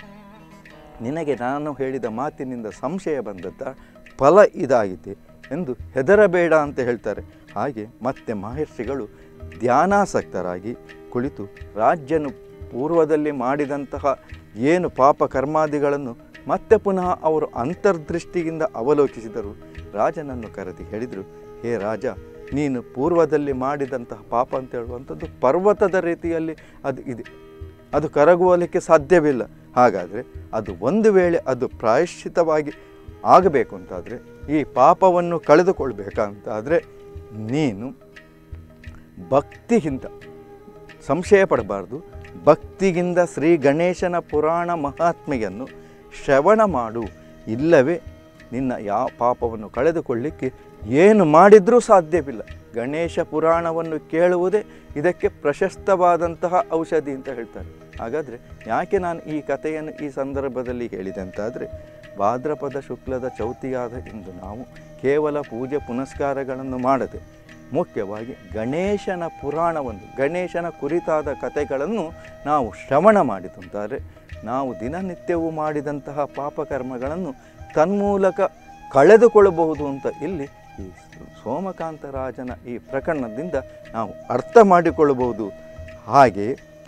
ನಿನಗೆ ನಾನು ಹೇಳಿದ ಮಾತಿನಿಂದ ಸಂಶಯ ಬಂದದ್ದ ಫಲ ಇದಾಗಿದೆ ಎಂದು ಹೆದರಬೇಡ ಅಂತ ಹೇಳ್ತಾರೆ ಹಾಗೆ ಮತ್ತೆ ಮಹರ್ಷಿಗಳು ಧ್ಯಾನಾಸಕ್ತರಾಗಿ ಕುಳಿತು ರಾಜ್ಯನು ಪೂರ್ವದಲ್ಲಿ ಮಾಡಿದಂತಹ ಏನು ಪಾಪ ಕರ್ಮಾದಿಗಳನ್ನು ಮತ್ತೆ ಪುನಃ ಅವರು ಅಂತರ್ದೃಷ್ಟಿಯಿಂದ ಅವಲೋಕಿಸಿದರು ರಾಜನನ್ನು ಕರೆದಿ ಹೇಳಿದರು ಹೇ ರಾಜ ನೀನು ಪೂರ್ವದಲ್ಲಿ ಮಾಡಿದಂತಹ ಪಾಪ ಅಂತ ಹೇಳುವಂಥದ್ದು ಪರ್ವತದ ರೀತಿಯಲ್ಲಿ ಅದು ಇದೆ ಅದು ಕರಗುವಲಿಕ್ಕೆ ಸಾಧ್ಯವಿಲ್ಲ ಹಾಗಾದರೆ ಅದು ಒಂದು ವೇಳೆ ಅದು ಪ್ರಾಯಶ್ಚಿತವಾಗಿ ಆಗಬೇಕು ಅಂತಾದರೆ ಈ ಪಾಪವನ್ನು ಕಳೆದುಕೊಳ್ಬೇಕಂತಾದರೆ ನೀನು ಭಕ್ತಿಯಿಂದ ಸಂಶಯ ಪಡಬಾರ್ದು ಭಕ್ತಿಯಿಂದ ಶ್ರೀ ಗಣೇಶನ ಪುರಾಣ ಮಹಾತ್ಮೆಯನ್ನು ಶ್ರವಣ ಮಾಡು ಇಲ್ಲವೇ ನಿನ್ನ ಯಾವ ಪಾಪವನ್ನು ಕಳೆದುಕೊಳ್ಳಿಕ್ಕೆ ಏನು ಮಾಡಿದರೂ ಸಾಧ್ಯವಿಲ್ಲ ಗಣೇಶ ಪುರಾಣವನ್ನು ಕೇಳುವುದೇ ಇದಕ್ಕೆ ಪ್ರಶಸ್ತವಾದಂತಹ ಔಷಧಿ ಅಂತ ಹೇಳ್ತಾರೆ ಹಾಗಾದರೆ ಯಾಕೆ ನಾನು ಈ ಕಥೆಯನ್ನು ಈ ಸಂದರ್ಭದಲ್ಲಿ ಹೇಳಿದೆ ಅಂತಾದರೆ ಭಾದ್ರಪದ ಶುಕ್ಲದ ಚೌತಿಯಾದ ಇಂದು ನಾವು ಕೇವಲ ಪೂಜೆ ಪುನಸ್ಕಾರಗಳನ್ನು ಮಾಡದೆ ಮುಖ್ಯವಾಗಿ ಗಣೇಶನ ಪುರಾಣವನ್ನು ಗಣೇಶನ ಕುರಿತಾದ ಕಥೆಗಳನ್ನು ನಾವು ಶ್ರವಣ ಮಾಡಿದಂತಾರೆ ನಾವು ದಿನನಿತ್ಯವೂ ಮಾಡಿದಂತಹ ಪಾಪಕರ್ಮಗಳನ್ನು ತನ್ಮೂಲಕ ಕಳೆದುಕೊಳ್ಳಬಹುದು ಅಂತ ಇಲ್ಲಿ ಈ ಸೋಮಕಾಂತ ರಾಜನ ಈ ಪ್ರಕರಣದಿಂದ ನಾವು ಅರ್ಥ ಮಾಡಿಕೊಳ್ಳಬಹುದು ಹಾಗೆ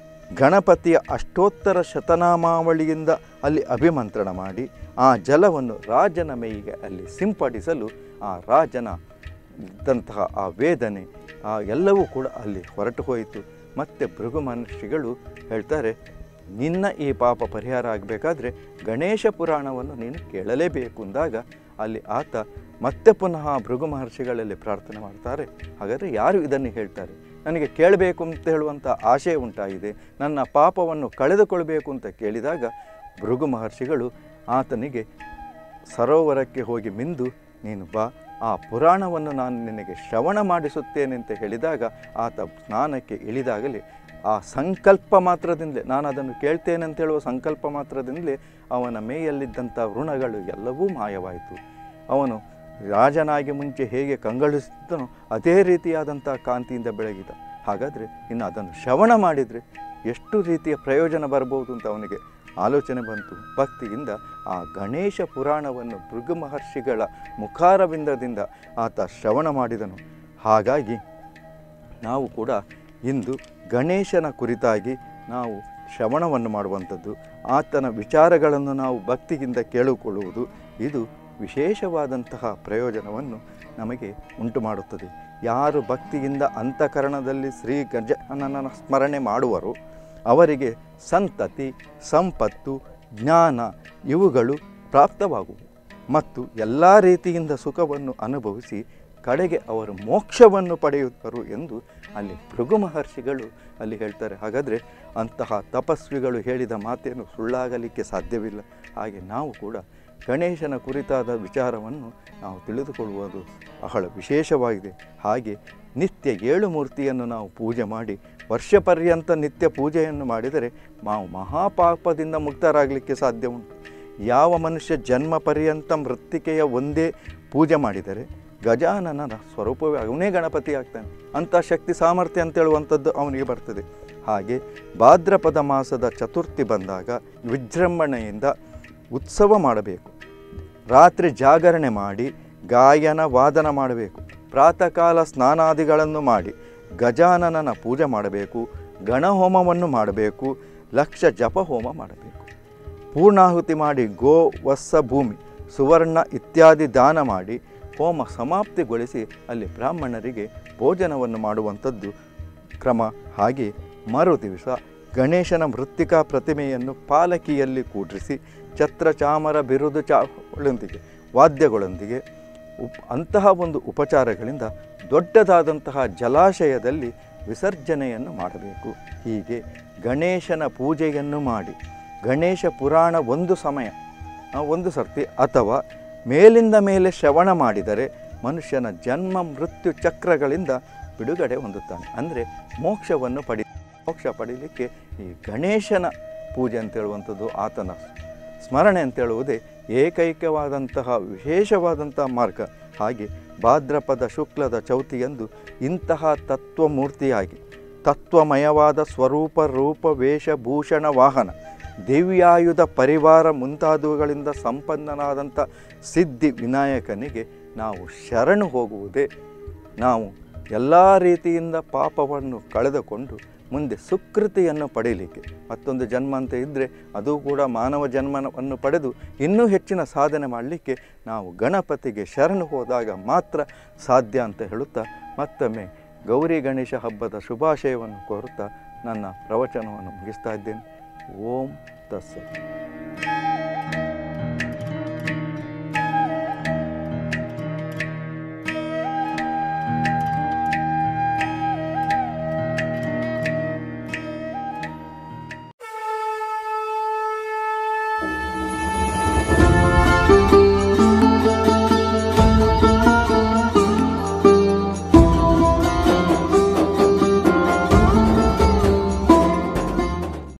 ಗಣಪತಿಯ ಅಷ್ಟೋತ್ತರ ಶತನಾಮಾವಳಿಯಿಂದ ಅಲ್ಲಿ ಅಭಿಮಂತ್ರಣ ಮಾಡಿ ಆ ಜಲವನ್ನು ರಾಜನ ಮೈಗೆ ಅಲ್ಲಿ ಸಿಂಪಡಿಸಲು ಆ ರಾಜನ ಇದ್ದಂತಹ ಆ ವೇದನೆ ಆ ಎಲ್ಲವೂ ಕೂಡ ಅಲ್ಲಿ ಹೊರಟು ಹೋಯಿತು ಮತ್ತು ಭೃಗು ಮಹರ್ಷಿಗಳು ಹೇಳ್ತಾರೆ ನಿನ್ನ ಈ ಪಾಪ ಪರಿಹಾರ ಆಗಬೇಕಾದ್ರೆ ಗಣೇಶ ಪುರಾಣವನ್ನು ನೀನು ಕೇಳಲೇಬೇಕು ಅಂದಾಗ ಅಲ್ಲಿ ಆತ ಮತ್ತೆ ಪುನಃ ಭೃಗು ಮಹರ್ಷಿಗಳಲ್ಲಿ ಪ್ರಾರ್ಥನೆ ಮಾಡ್ತಾರೆ ಹಾಗಾದರೆ ಯಾರು ಇದನ್ನು ಹೇಳ್ತಾರೆ ನನಗೆ ಕೇಳಬೇಕು ಅಂತ ಹೇಳುವಂಥ ಆಶಯ ಉಂಟಾಗಿದೆ ನನ್ನ ಪಾಪವನ್ನು ಕಳೆದುಕೊಳ್ಬೇಕು ಅಂತ ಕೇಳಿದಾಗ ಭೃಗು ಮಹರ್ಷಿಗಳು ಆತನಿಗೆ ಸರೋವರಕ್ಕೆ ಹೋಗಿ ಮಿಂದು ನೀನು ಬಾ ಆ ಪುರಾಣವನ್ನು ನಾನು ನಿನಗೆ ಶ್ರವಣ ಮಾಡಿಸುತ್ತೇನೆ ಅಂತ ಹೇಳಿದಾಗ ಆತ ಸ್ನಾನಕ್ಕೆ ಇಳಿದಾಗಲೇ ಆ ಸಂಕಲ್ಪ ಮಾತ್ರದಿಂದಲೇ ನಾನು ಅದನ್ನು ಕೇಳ್ತೇನೆ ಅಂತ ಹೇಳುವ ಸಂಕಲ್ಪ ಮಾತ್ರದಿಂದಲೇ ಅವನ ಮೇಯಲ್ಲಿದ್ದಂಥ ಋಣಗಳು ಎಲ್ಲವೂ ಮಾಯವಾಯಿತು ಅವನು ರಾಜನಾಗಿ ಮುಂಚೆ ಹೇಗೆ ಕಂಗೊಳಿಸಿದ್ದನೋ ಅದೇ ರೀತಿಯಾದಂಥ ಕಾಂತಿಯಿಂದ ಬೆಳಗಿದ ಹಾಗಾದರೆ ಇನ್ನು ಅದನ್ನು ಶ್ರವಣ ಮಾಡಿದರೆ ಎಷ್ಟು ರೀತಿಯ ಪ್ರಯೋಜನ ಬರ್ಬೋದು ಅಂತ ಅವನಿಗೆ ಆಲೋಚನೆ ಬಂತು ಭಕ್ತಿಯಿಂದ ಆ ಗಣೇಶ ಪುರಾಣವನ್ನು ಭೃಗು ಮಹರ್ಷಿಗಳ ಮುಖಾರವಿಂದದಿಂದ ಆತ ಶ್ರವಣ ಮಾಡಿದನು ಹಾಗಾಗಿ ನಾವು ಕೂಡ ಇಂದು ಗಣೇಶನ ಕುರಿತಾಗಿ ನಾವು ಶ್ರವಣವನ್ನು ಮಾಡುವಂಥದ್ದು ಆತನ ವಿಚಾರಗಳನ್ನು ನಾವು ಭಕ್ತಿಯಿಂದ ಕೇಳಿಕೊಳ್ಳುವುದು ಇದು ವಿಶೇಷವಾದಂತಹ ಪ್ರಯೋಜನವನ್ನು ನಮಗೆ ಉಂಟು ಮಾಡುತ್ತದೆ ಯಾರು ಭಕ್ತಿಯಿಂದ ಅಂತಃಕರಣದಲ್ಲಿ ಶ್ರೀ ಗಜಾನನ ಸ್ಮರಣೆ ಮಾಡುವರೋ ಅವರಿಗೆ ಸಂತತಿ ಸಂಪತ್ತು ಜ್ಞಾನ ಇವುಗಳು ಪ್ರಾಪ್ತವಾಗುವು ಮತ್ತು ಎಲ್ಲ ರೀತಿಯಿಂದ ಸುಖವನ್ನು ಅನುಭವಿಸಿ ಕಡೆಗೆ ಅವರು ಮೋಕ್ಷವನ್ನು ಪಡೆಯುತ್ತರು ಎಂದು ಅಲ್ಲಿ ಭೃಗು ಮಹರ್ಷಿಗಳು ಅಲ್ಲಿ ಹೇಳ್ತಾರೆ ಹಾಗಾದರೆ ಅಂತಹ ತಪಸ್ವಿಗಳು ಹೇಳಿದ ಮಾತೇನು ಸುಳ್ಳಾಗಲಿಕ್ಕೆ ಸಾಧ್ಯವಿಲ್ಲ ಹಾಗೆ ನಾವು ಕೂಡ ಗಣೇಶನ ಕುರಿತಾದ ವಿಚಾರವನ್ನು ನಾವು ತಿಳಿದುಕೊಳ್ಳುವುದು ಬಹಳ ವಿಶೇಷವಾಗಿದೆ ಹಾಗೆ ನಿತ್ಯ ಏಳು ಮೂರ್ತಿಯನ್ನು ನಾವು ಪೂಜೆ ಮಾಡಿ ವರ್ಷ ಪರ್ಯಂತ ನಿತ್ಯ ಪೂಜೆಯನ್ನು ಮಾಡಿದರೆ ನಾವು ಮಹಾಪಾಪದಿಂದ ಮುಕ್ತರಾಗಲಿಕ್ಕೆ ಸಾಧ್ಯ ಉಂಟು ಯಾವ ಮನುಷ್ಯ ಜನ್ಮ ಪರ್ಯಂತ ಮೃತ್ತಿಕೆಯ ಒಂದೇ ಪೂಜೆ ಮಾಡಿದರೆ ಗಜಾನನ ಸ್ವರೂಪವೇ ಅವನೇ ಗಣಪತಿ ಆಗ್ತಾನೆ ಅಂಥ ಶಕ್ತಿ ಸಾಮರ್ಥ್ಯ ಅಂತ ಹೇಳುವಂಥದ್ದು ಅವನಿಗೆ ಬರ್ತದೆ ಹಾಗೆ ಭಾದ್ರಪದ ಮಾಸದ ಚತುರ್ಥಿ ಬಂದಾಗ ವಿಜೃಂಭಣೆಯಿಂದ ಉತ್ಸವ ಮಾಡಬೇಕು ರಾತ್ರಿ ಜಾಗರಣೆ ಮಾಡಿ ಗಾಯನ ವಾದನ ಮಾಡಬೇಕು ಪ್ರಾತಃ ಕಾಲ ಸ್ನಾನಾದಿಗಳನ್ನು ಮಾಡಿ ಗಜಾನನನ ಪೂಜೆ ಮಾಡಬೇಕು ಗಣಹೋಮವನ್ನು ಮಾಡಬೇಕು ಲಕ್ಷ ಜಪ ಹೋಮ ಮಾಡಬೇಕು ಪೂರ್ಣಾಹುತಿ ಮಾಡಿ ಗೋ ವತ್ಸ ಭೂಮಿ ಸುವರ್ಣ ಇತ್ಯಾದಿ ದಾನ ಮಾಡಿ ಹೋಮ ಸಮಾಪ್ತಿಗೊಳಿಸಿ ಅಲ್ಲಿ ಬ್ರಾಹ್ಮಣರಿಗೆ ಭೋಜನವನ್ನು ಮಾಡುವಂಥದ್ದು ಕ್ರಮ ಹಾಗೆ ಮರು ದಿವಸ ಗಣೇಶನ ಮೃತ್ತಿಕಾ ಪ್ರತಿಮೆಯನ್ನು ಪಾಲಕಿಯಲ್ಲಿ ಕೂಡ್ರಿಸಿ ಛತ್ರ ಚಾಮರ ಬಿರುದು ಚಾಗಳೊಂದಿಗೆ ವಾದ್ಯಗಳೊಂದಿಗೆ ಉಪ್ ಅಂತಹ ಒಂದು ಉಪಚಾರಗಳಿಂದ ದೊಡ್ಡದಾದಂತಹ ಜಲಾಶಯದಲ್ಲಿ ವಿಸರ್ಜನೆಯನ್ನು ಮಾಡಬೇಕು ಹೀಗೆ ಗಣೇಶನ ಪೂಜೆಯನ್ನು ಮಾಡಿ ಗಣೇಶ ಪುರಾಣ ಒಂದು ಸಮಯ ಆ, ಒಂದು ಸರ್ತಿ ಅಥವಾ ಮೇಲಿಂದ ಮೇಲೆ ಶ್ರವಣ ಮಾಡಿದರೆ ಮನುಷ್ಯನ ಜನ್ಮ ಮೃತ್ಯು ಚಕ್ರಗಳಿಂದ ಬಿಡುಗಡೆ ಹೊಂದುತ್ತಾನೆ ಅಂದರೆ ಮೋಕ್ಷವನ್ನು ಪಡಿ ಮೋಕ್ಷ ಪಡೀಲಿಕ್ಕೆ ಈ ಗಣೇಶನ ಪೂಜೆ ಅಂತ ಹೇಳುವಂಥದ್ದು ಆತನ ಸ್ಮರಣೆ ಅಂತ ಹೇಳುವುದೇ ಏಕೈಕವಾದಂತಹ ವಿಶೇಷವಾದಂತಹ ಮಾರ್ಗ ಹಾಗೆ ಭಾದ್ರಪದ ಶುಕ್ಲದ ಚೌತಿಯಂದು ಇಂತಹ ತತ್ವಮೂರ್ತಿಯಾಗಿ ತತ್ವಮಯವಾದ ಸ್ವರೂಪ ರೂಪ ವೇಷಭೂಷಣ ವಾಹನ ದಿವ್ಯಾಯುಧ ಪರಿವಾರ ಮುಂತಾದವುಗಳಿಂದ ಸಂಪನ್ನನಾದಂಥ ಸಿದ್ಧಿ ವಿನಾಯಕನಿಗೆ ನಾವು ಶರಣು ಹೋಗುವುದೇ ನಾವು ಎಲ್ಲ ರೀತಿಯಿಂದ ಪಾಪವನ್ನು ಕಳೆದುಕೊಂಡು ಮುಂದೆ ಸುಕೃತಿಯನ್ನು ಪಡೀಲಿಕ್ಕೆ ಮತ್ತೊಂದು ಜನ್ಮ ಅಂತ ಇದ್ದರೆ ಅದು ಕೂಡ ಮಾನವ ಜನ್ಮವನ್ನು ಪಡೆದು ಇನ್ನೂ ಹೆಚ್ಚಿನ ಸಾಧನೆ ಮಾಡಲಿಕ್ಕೆ ನಾವು ಗಣಪತಿಗೆ ಶರಣು ಹೋದಾಗ ಮಾತ್ರ ಸಾಧ್ಯ ಅಂತ ಹೇಳುತ್ತಾ ಮತ್ತೊಮ್ಮೆ ಗೌರಿ ಗಣೇಶ ಹಬ್ಬದ ಶುಭಾಶಯವನ್ನು ಕೋರುತ್ತಾ ನನ್ನ ಪ್ರವಚನವನ್ನು ಮುಗಿಸ್ತಾ ಇದ್ದೇನೆ ಓಂ ತಸ್ಸತ್